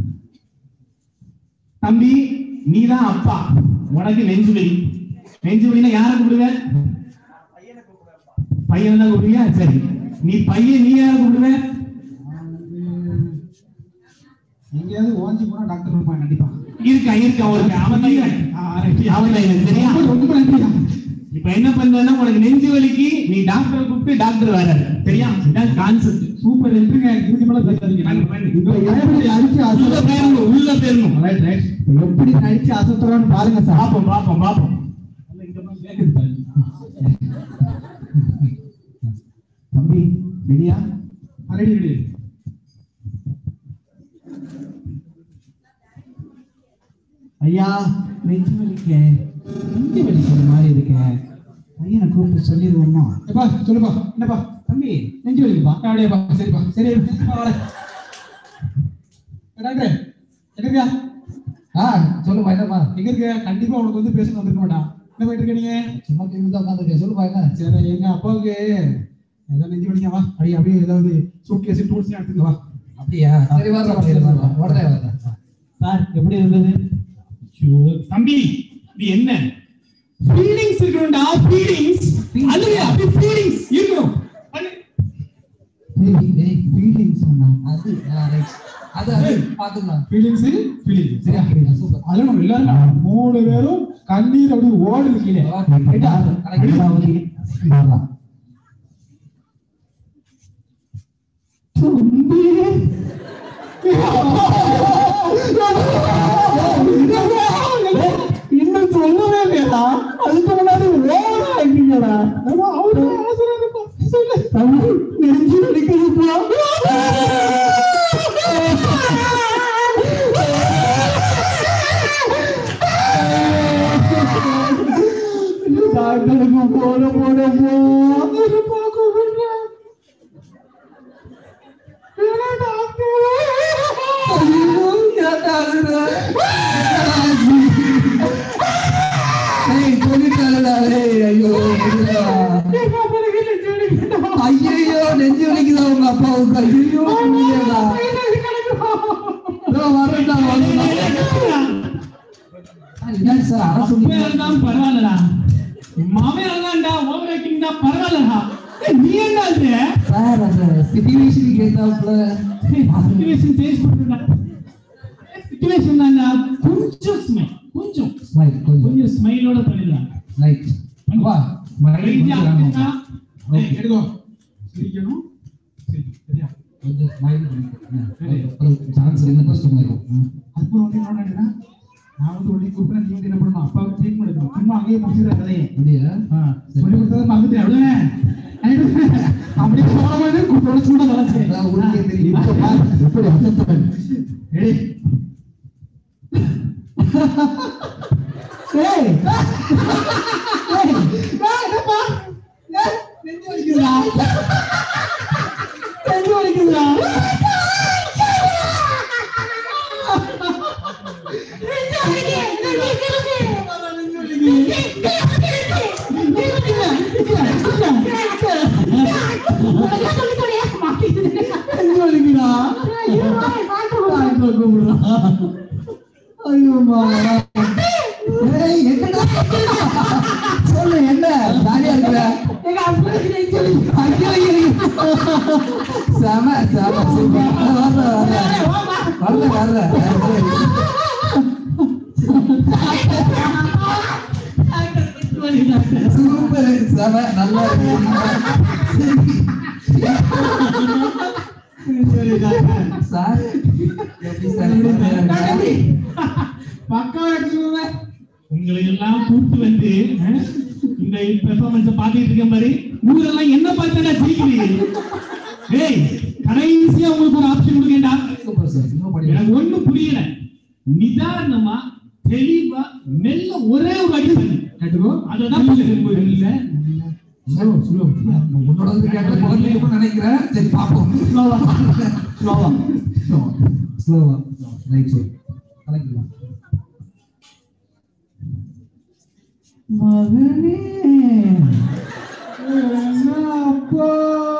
தம்பி நீதான் அப்பா உனக்கு நெஞ்சு வலி நெஞ்சு வலினா யாரை கூப்பிடுவ பையனை தான் கூப்பிடுவியா சரி நீ பையன் நீ யாரை கூப்பிடுவ எங்கேயாவது ஓஞ்சி போனா டாக்டர் இருப்பான் கண்டிப்பா இருக்கான் இருக்கான் ஒரு அவன் தான் இவன். அவன் தான் இவன், சரியா இப்ப என்ன பண்றேன்னா உனக்கு நெஞ்சு வலிக்கு நீ டாக்டரை கூப்பிட்டு டாக்டர் வராரு சரியா இதான் கான்செப்ட் சூப்பர் இருக்குங்க இதுக்கு மேல பேசாதீங்க நாங்க எப்படி அடிச்சு உள்ள அசத்துறோம் பேரணும் உள்ள பேரணும் ரைட் ரைட் எப்படி நடிச்சு அசத்துறோம்னு பாருங்க சார் பாப்போம் பாப்போம் பாப்போம் தம்பி ரெடியா ரெடி ரெடி ஐயா நெஞ்சு வலிக்க நெஞ்சு வலிக்கிற மாதிரி இருக்க பையனை கூப்பிட்டு சொல்லிடுவோமா எப்பா சொல்லுப்பா என்னப்பா தம்பி நெஞ்சு வலிக்குப்பா அப்படியேப்பா சரிப்பா சரி வரேன். டாக்டர் எங்கயா ஆ சொல்லுப்பா என்னப்பா எங்க இருக்க கண்டிப்பா உனக்கு வந்து பேசணும் வந்திருக்க மாட்டான் என்ன பண்ணிட்டு இருக்க நீங்க சும்மா கேள்வி தான் உட்காந்துருக்கேன் சொல்லுப்பா என்ன சரி எங்க அப்பாவுக்கு ஏதாவது நெஞ்சு வலிங்க வா அப்படி அப்படியே ஏதாவது சூட்கேஸ் டூல்ஸ் எடுத்துட்டு வா அப்படியா சரி வரலாம் சரி வரலாம் உடனே வரலாம் சார் எப்படி இருந்தது ஐயோ, தம்பி இது என்ன ஃபீலிங்ஸ் இருக்கணும்டா ஃபீலிங்ஸ் அழுவே அப்படி ஃபீலிங்ஸ் இருக்கணும் ஃபீலிங்ஸ் அது ரைட் அது அது பாத்துக்கலாம் ஃபீலிங்ஸ் ஃபீலிங்ஸ் சரியா சூப்பர் அழணும் எல்லாரும் மூணு பேரும் கண்ணீர் அப்படி ஓடுது கீழே ரைட்டா? தம்பி. இன்னும் சொல்லவே இல்லையா அதுக்கு முன்னாடி ஓடா இருக்கீங்களா அவரு அவசரம் சொல்லு தம்பி நெஞ்சு வலிக்குதுப்பா டாக்டருக்கு போன போன போன பார்க்க முடியும் ஐயோ நெஞ்சு வலிக்குதா உங்க அப்பாவுக்கு ஐயோ புரியலடா வரண்டா வரண்டா சார் அரசு அப்பா இருந்தாலும் பரவாயில்லடா மாமையா இருந்தாண்டா ஓவர் ஆக்டிங்டா பரவாயில்லடா ஏய், நீ என்ன அது சார் அந்த சிச்சுவேஷன் கேட்டாப்ல சிச்சுவேஷன் சேஞ்ச் பண்ணுடா சிச்சுவேஷன் தான்டா கொஞ்சம் ஸ்மைல் கொஞ்சம் ஸ்மைல் கொஞ்சம் கொஞ்சம் ஸ்மைலோட பண்ணிடலாம் ரைட் வா ஸ்மைல் ரைட்டா கொஞ்சம் அப்படின்னா, ஏய், எடுக்கோ சிரிக்கணும் சரி, சரியா கொஞ்சம் ஸ்மைல் சான்ஸ் இருந்தா சும்மா இருக்கும் அப்புறம் வந்து என்ன நடக்குதுன்னா, நான் வந்து உடனே கூப்பிட்டா நீ வந்து என்ன பண்ணணும் அப்பாவுக்கு ட்ரீட்மெண்ட் எடுக்கணும் சும்மா அங்கேயே முடிச்சிட கதையை அப்படியா ஆ, சொல்லி கொடுத்ததை பக்கத்துல அப்படியே அப்படியே போன மாதிரி கூட்டோட சூட வளர்ச்சி உனக்கே தெரியும் இப்ப பாரு எப்படி அசத்தவன் ரெடி ஏய் ஏய் ஏய் என்னப்பா ஏய் நெஞ்சு வலிக்குதுடா நெஞ்சு வலிக்குதுடா நெஞ்சு வலிக்குதா ஐயோமா ஏய் என்னடா சொல்லு என்ன ஜாலியா இருக்கிற ஐயோ ஐயோ. செம செம சூப்பர் வர்ற வர்ற வர்ற வர்ற சூப்பர் செம நல்லா சார் எப்படி சார் பக்காவா எடுத்துக்கோங்க உங்களை எல்லாம் கூப்பிட்டு வந்து அஹ், இந்த பெர்ஃபார்மன்ஸ பாத்துட்டு இருக்கேன் பாரு ஊரெல்லாம் என்ன பார்த்தா சிரிக்கிறீங்க ஏய் கடைசியா உங்களுக்கு ஒரு ஆப்ஷன் கொடுக்கேன்டா சூப்பர் சார் இன்னும் படி எனக்கு ஒண்ணும் புரியல நிதானமா தெளிவா மெல்ல ஒரே ஒரு அடி பண்ணு கேட்டுக்கோ அததான் இல்ல ஸ்லோ ஸ்லோ உன்னோட வந்து கேட்ட குழந்தைங்க நினைக்கிறேன் சரி பாப்போம் ஸ்லோவா ஸ்லோவா ஸ்லோவா ரைட் சரி கலக்கலாம் மகனே என்ன அப்போ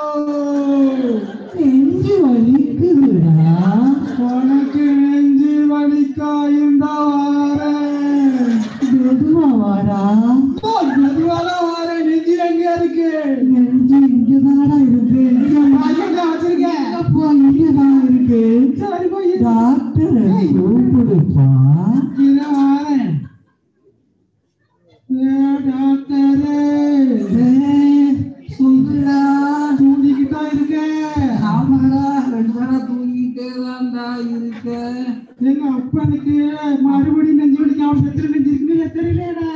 நெஞ்சு வலிக்குதுடா உனக்கு நெஞ்சு வலிக்காயும் வாரேன் மெதுவா வாடா மெதுவால வாரேன் நெஞ்சு எங்க இருக்கு நெஞ்சு இங்கதாடா இருக்கு எங்க வச்சிருக்கேன் அப்போ இங்கதான் இருக்கு சரி போய் டாக்டர் கூப்பிடுப்பா இத வாரேன் சொல்லுடா தூங்கிக்கிட்டா இருக்க ஆமாடா ரெண்டு நேரம் தூங்கிட்டே தான்டா இருக்க எங்க அப்பனுக்கு மறுபடியும் நெஞ்சு வலிக்கு அவன் செத்து நெஞ்சு இருக்குன்னு தெரியலடா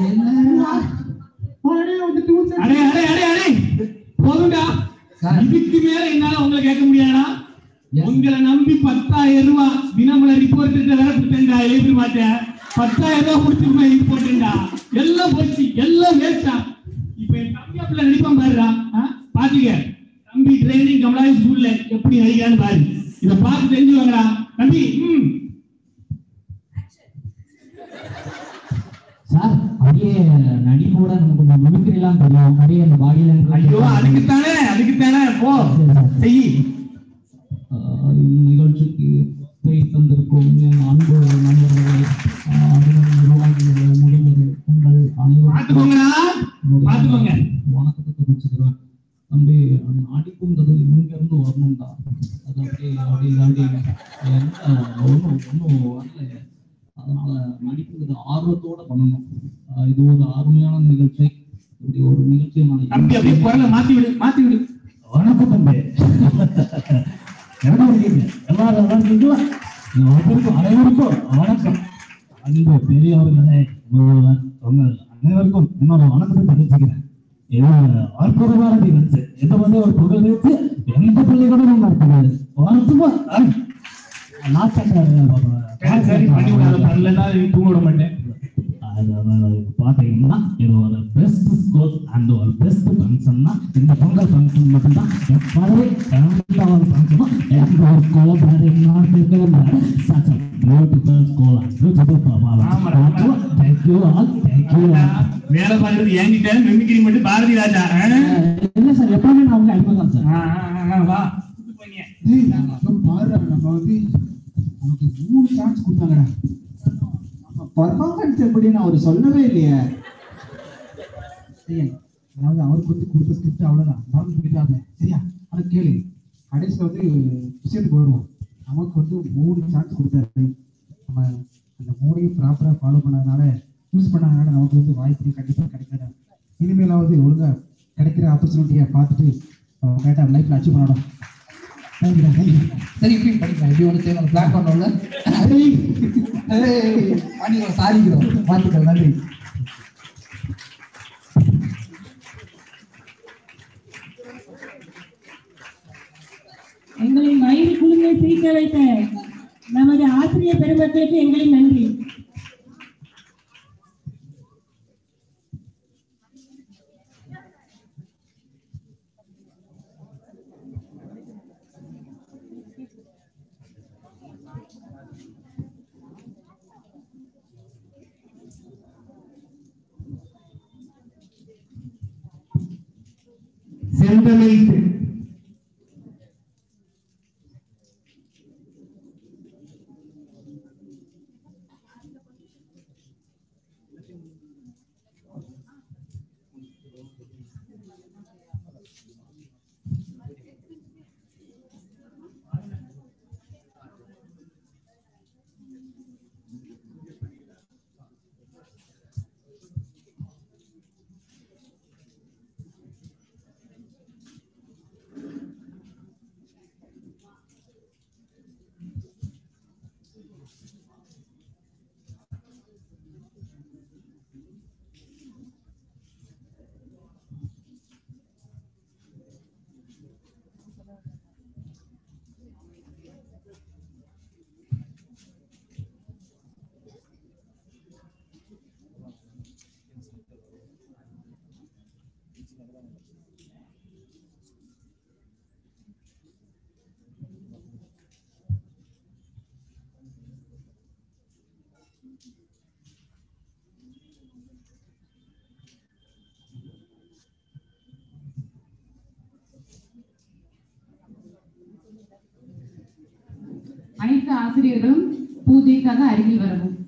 அடே அடே அடே அடே போதும்டா இதுக்கு மேல என்னால உங்களை கேட்க முடியாதா உங்களை நம்பி பத்தாயிரம் ரூபாய் தினமல ரிப்போர்ட் வேற கொடுத்தேன்டா எழுதி மாட்டேன் பத்தாயிரம் ரூபாய் கொடுத்து இது போட்டேன்டா எல்லாம் போச்சு எல்லாம் வேஸ்டா இப்ப என் தம்பி அப்பல நடிப்பான் பாருடா ஆ? பாத்துக்க தம்பி ட்ரைனிங் கமலாய் ஸ்கூல்ல எப்படி நடிக்கிறான்னு பாரு இத பார்த்து தெரிஞ்சுவாங்கடா தம்பி ம் சார் அப்படியே நடிப்போட நமக்கு கொஞ்சம் மிமிக்ரி எல்லாம் தெரியும் அப்படியே அந்த பாடியில ஐயோ அதுக்கு தானே அதுக்கு தானே போ செய் நிகழ்ச்சிக்கு போய் தந்திருக்கும் என் அன்பு நண்பர்களே ஆஹ், நிறுவனங்களே, முதல்வரே, உங்கள் அனைவருக்கும் பாத்துக்கோங்கடா பாத்துக்கோங்க தெரிவிச்சுக்கிறேன் தம்பி அந்த அடிப்புங்கிறது இங்க இருந்து வரணும்டா அது அப்படியே அப்படி அப்படி எந்த ஒன்றும் ஒன்றும் வரல அதனால நடிப்புங்கிறது ஆர்வத்தோட பண்ணணும் ஆஹ் இது ஒரு அருமையான நிகழ்ச்சி இப்படி ஒரு நிகழ்ச்சியை நான் தம்பி அப்படியே குரலை மாத்தி விடு மாத்தி விடு வணக்கம் தம்பி என்ன இருக்கீங்க எல்லாரும் நல்லா இருக்கீங்களா அனைவருக்கும் அனைவருக்கும் வணக்கம் அன்பு பெரியவர்களே முதல்வர் உங்கள் அனைவருக்கும் என்னோட வணக்கத்தை தெரிவிச்சுக்கிறேன் இது அற்புதமான நிகழ்ச்சி இதை வந்து ஒரு புகழ் நிகழ்ச்சி எந்த பள்ளிக்கூடம் நடத்துகிறது வாரத்துமா சரி, சரி பண்ணி விடாத பண்ணலன்னா தூங்க விட மாட்டேன் பாத்தீங்கன்னா இது ஒரு பெஸ்ட் ஸ்கூல் அண்ட் ஒரு பெஸ்ட் ஃபங்க்ஷன்னா இந்த பொங்கல் ஃபங்க்ஷன் மட்டும்தான் எப்பாவது இரண்டாவது ஃபங்க்ஷனும் எந்த ஒரு ஸ்கூலும் வேற எங்கேயும் இருக்கவே முடியாது such a beautiful school and beautiful performance thank you all thank you all வேலை பார்க்கறது என்கிட்ட மிமிக்ரி மட்டும் பாரதி ராஜா ஆ? இல்ல சார் எப்பவுமே நான் உங்க அடிமை தான் சார் ஆ, ஆ, ஆ, வா டேய் நம்ம பாருடா நம்ம வந்து நமக்கு மூணு சான்ஸ் கொடுத்தாங்கடா பர்ஃபார்மன்ஸ் எப்படின்னு அவர் சொல்லவே இல்லையே சரியா அதாவது அவருக்கு வந்து கொடுத்த ஸ்கிரிப்ட் அவ்வளோதான் மறந்து போயிட்டாங்க சரியா அதை கேளு கடைசியில் வந்து விஷயத்துக்கு வருவோம் நமக்கு வந்து மூணு சான்ஸ் கொடுத்தாரு நம்ம அந்த மூணையும் ப்ராப்பராக ஃபாலோ பண்ணதுனால யூஸ் பண்ணதுனால நமக்கு வந்து வாய்ப்பு கண்டிப்பாக கிடைக்காது இனிமேலாவது ஒழுங்கா கிடைக்கிற ஆப்பர்ச்சுனிட்டியை பார்த்துட்டு அவங்க கரெக்டாக லைஃப்பில் அச்சீவ் பண்ணணும் தேங்க்யூ தேங்க்யூ சரி இப்படி படிக்கலாம் இப்படி ஒன்று தேவை பிளாக் பண்ணோம்ல பண்ணிக்கிறோம் சாதிக்கிறோம் வாழ்த்துக்கள் நன்றி எங்களின் வயிறு குழுங்கை சிரிக்க வைத்த நமது ஆசிரியர் பெருமக்களுக்கு எங்களின் நன்றி செந்தமிழ் அனைத்து ஆசிரியர்களும் பூஜைக்காக அருகில் வரவும்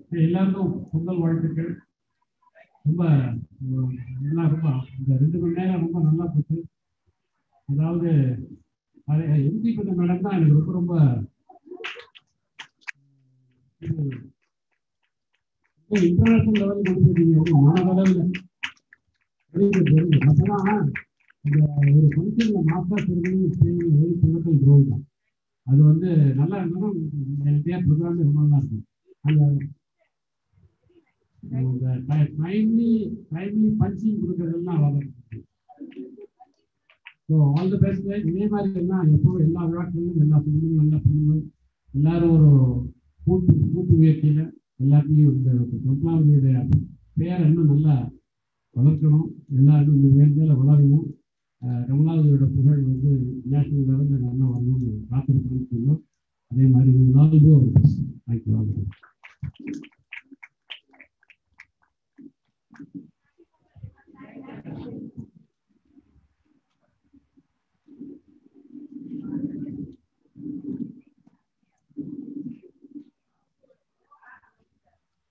எல்லாருக்கும் பொங்கல் வாழ்த்துக்கள் ரொம்ப அஹ், நல்லா ரொம்ப இந்த ரெண்டு மணி நேரம் ரொம்ப நல்லா போச்சு அதாவது எம்டி பண்ண மேடம் தான் எனக்கு ரொம்ப ரொம்ப இன்டர்நேஷனல் லெவல் கொடுத்துருக்கீங்க மாணவர்கள் அப்பதான் இந்த ஒரு ஃபங்க்ஷன்ல மாஸ்டர்ஸ் இருக்கணும் வெரி பிவட்டல் ரோல் தான் அது வந்து நல்லா இருந்தாலும் இந்தியா ப்ரோக்ராம் ரொம்ப நல்லா இருக்கும் அந்த டைம்லி டைம்லி பஞ்சிங் கொடுக்கறதெல்லாம் வரும் ஸோ ஆல் தி பெஸ்ட் இதே மாதிரி எல்லாம் எப்பவும் எல்லா விழாக்களிலும் எல்லா பொண்ணுங்களும் நல்லா பொண்ணுங்களும் எல்லாரும் ஒரு கூட்டு கூட்டு முயற்சியில எல்லாத்தையும் இந்த கமலாவதியுடைய பேரை இன்னும் நல்லா வளர்க்கணும் எல்லாரும் இந்த வேண்டியில் வளரணும் அஹ் கமலாவதியோட புகழ் வந்து நேஷனல் லெவலில் நல்லா வரணும்னு காத்திருக்கிறோம் அதே மாதிரி நாலு ஒரு தேங்க்யூ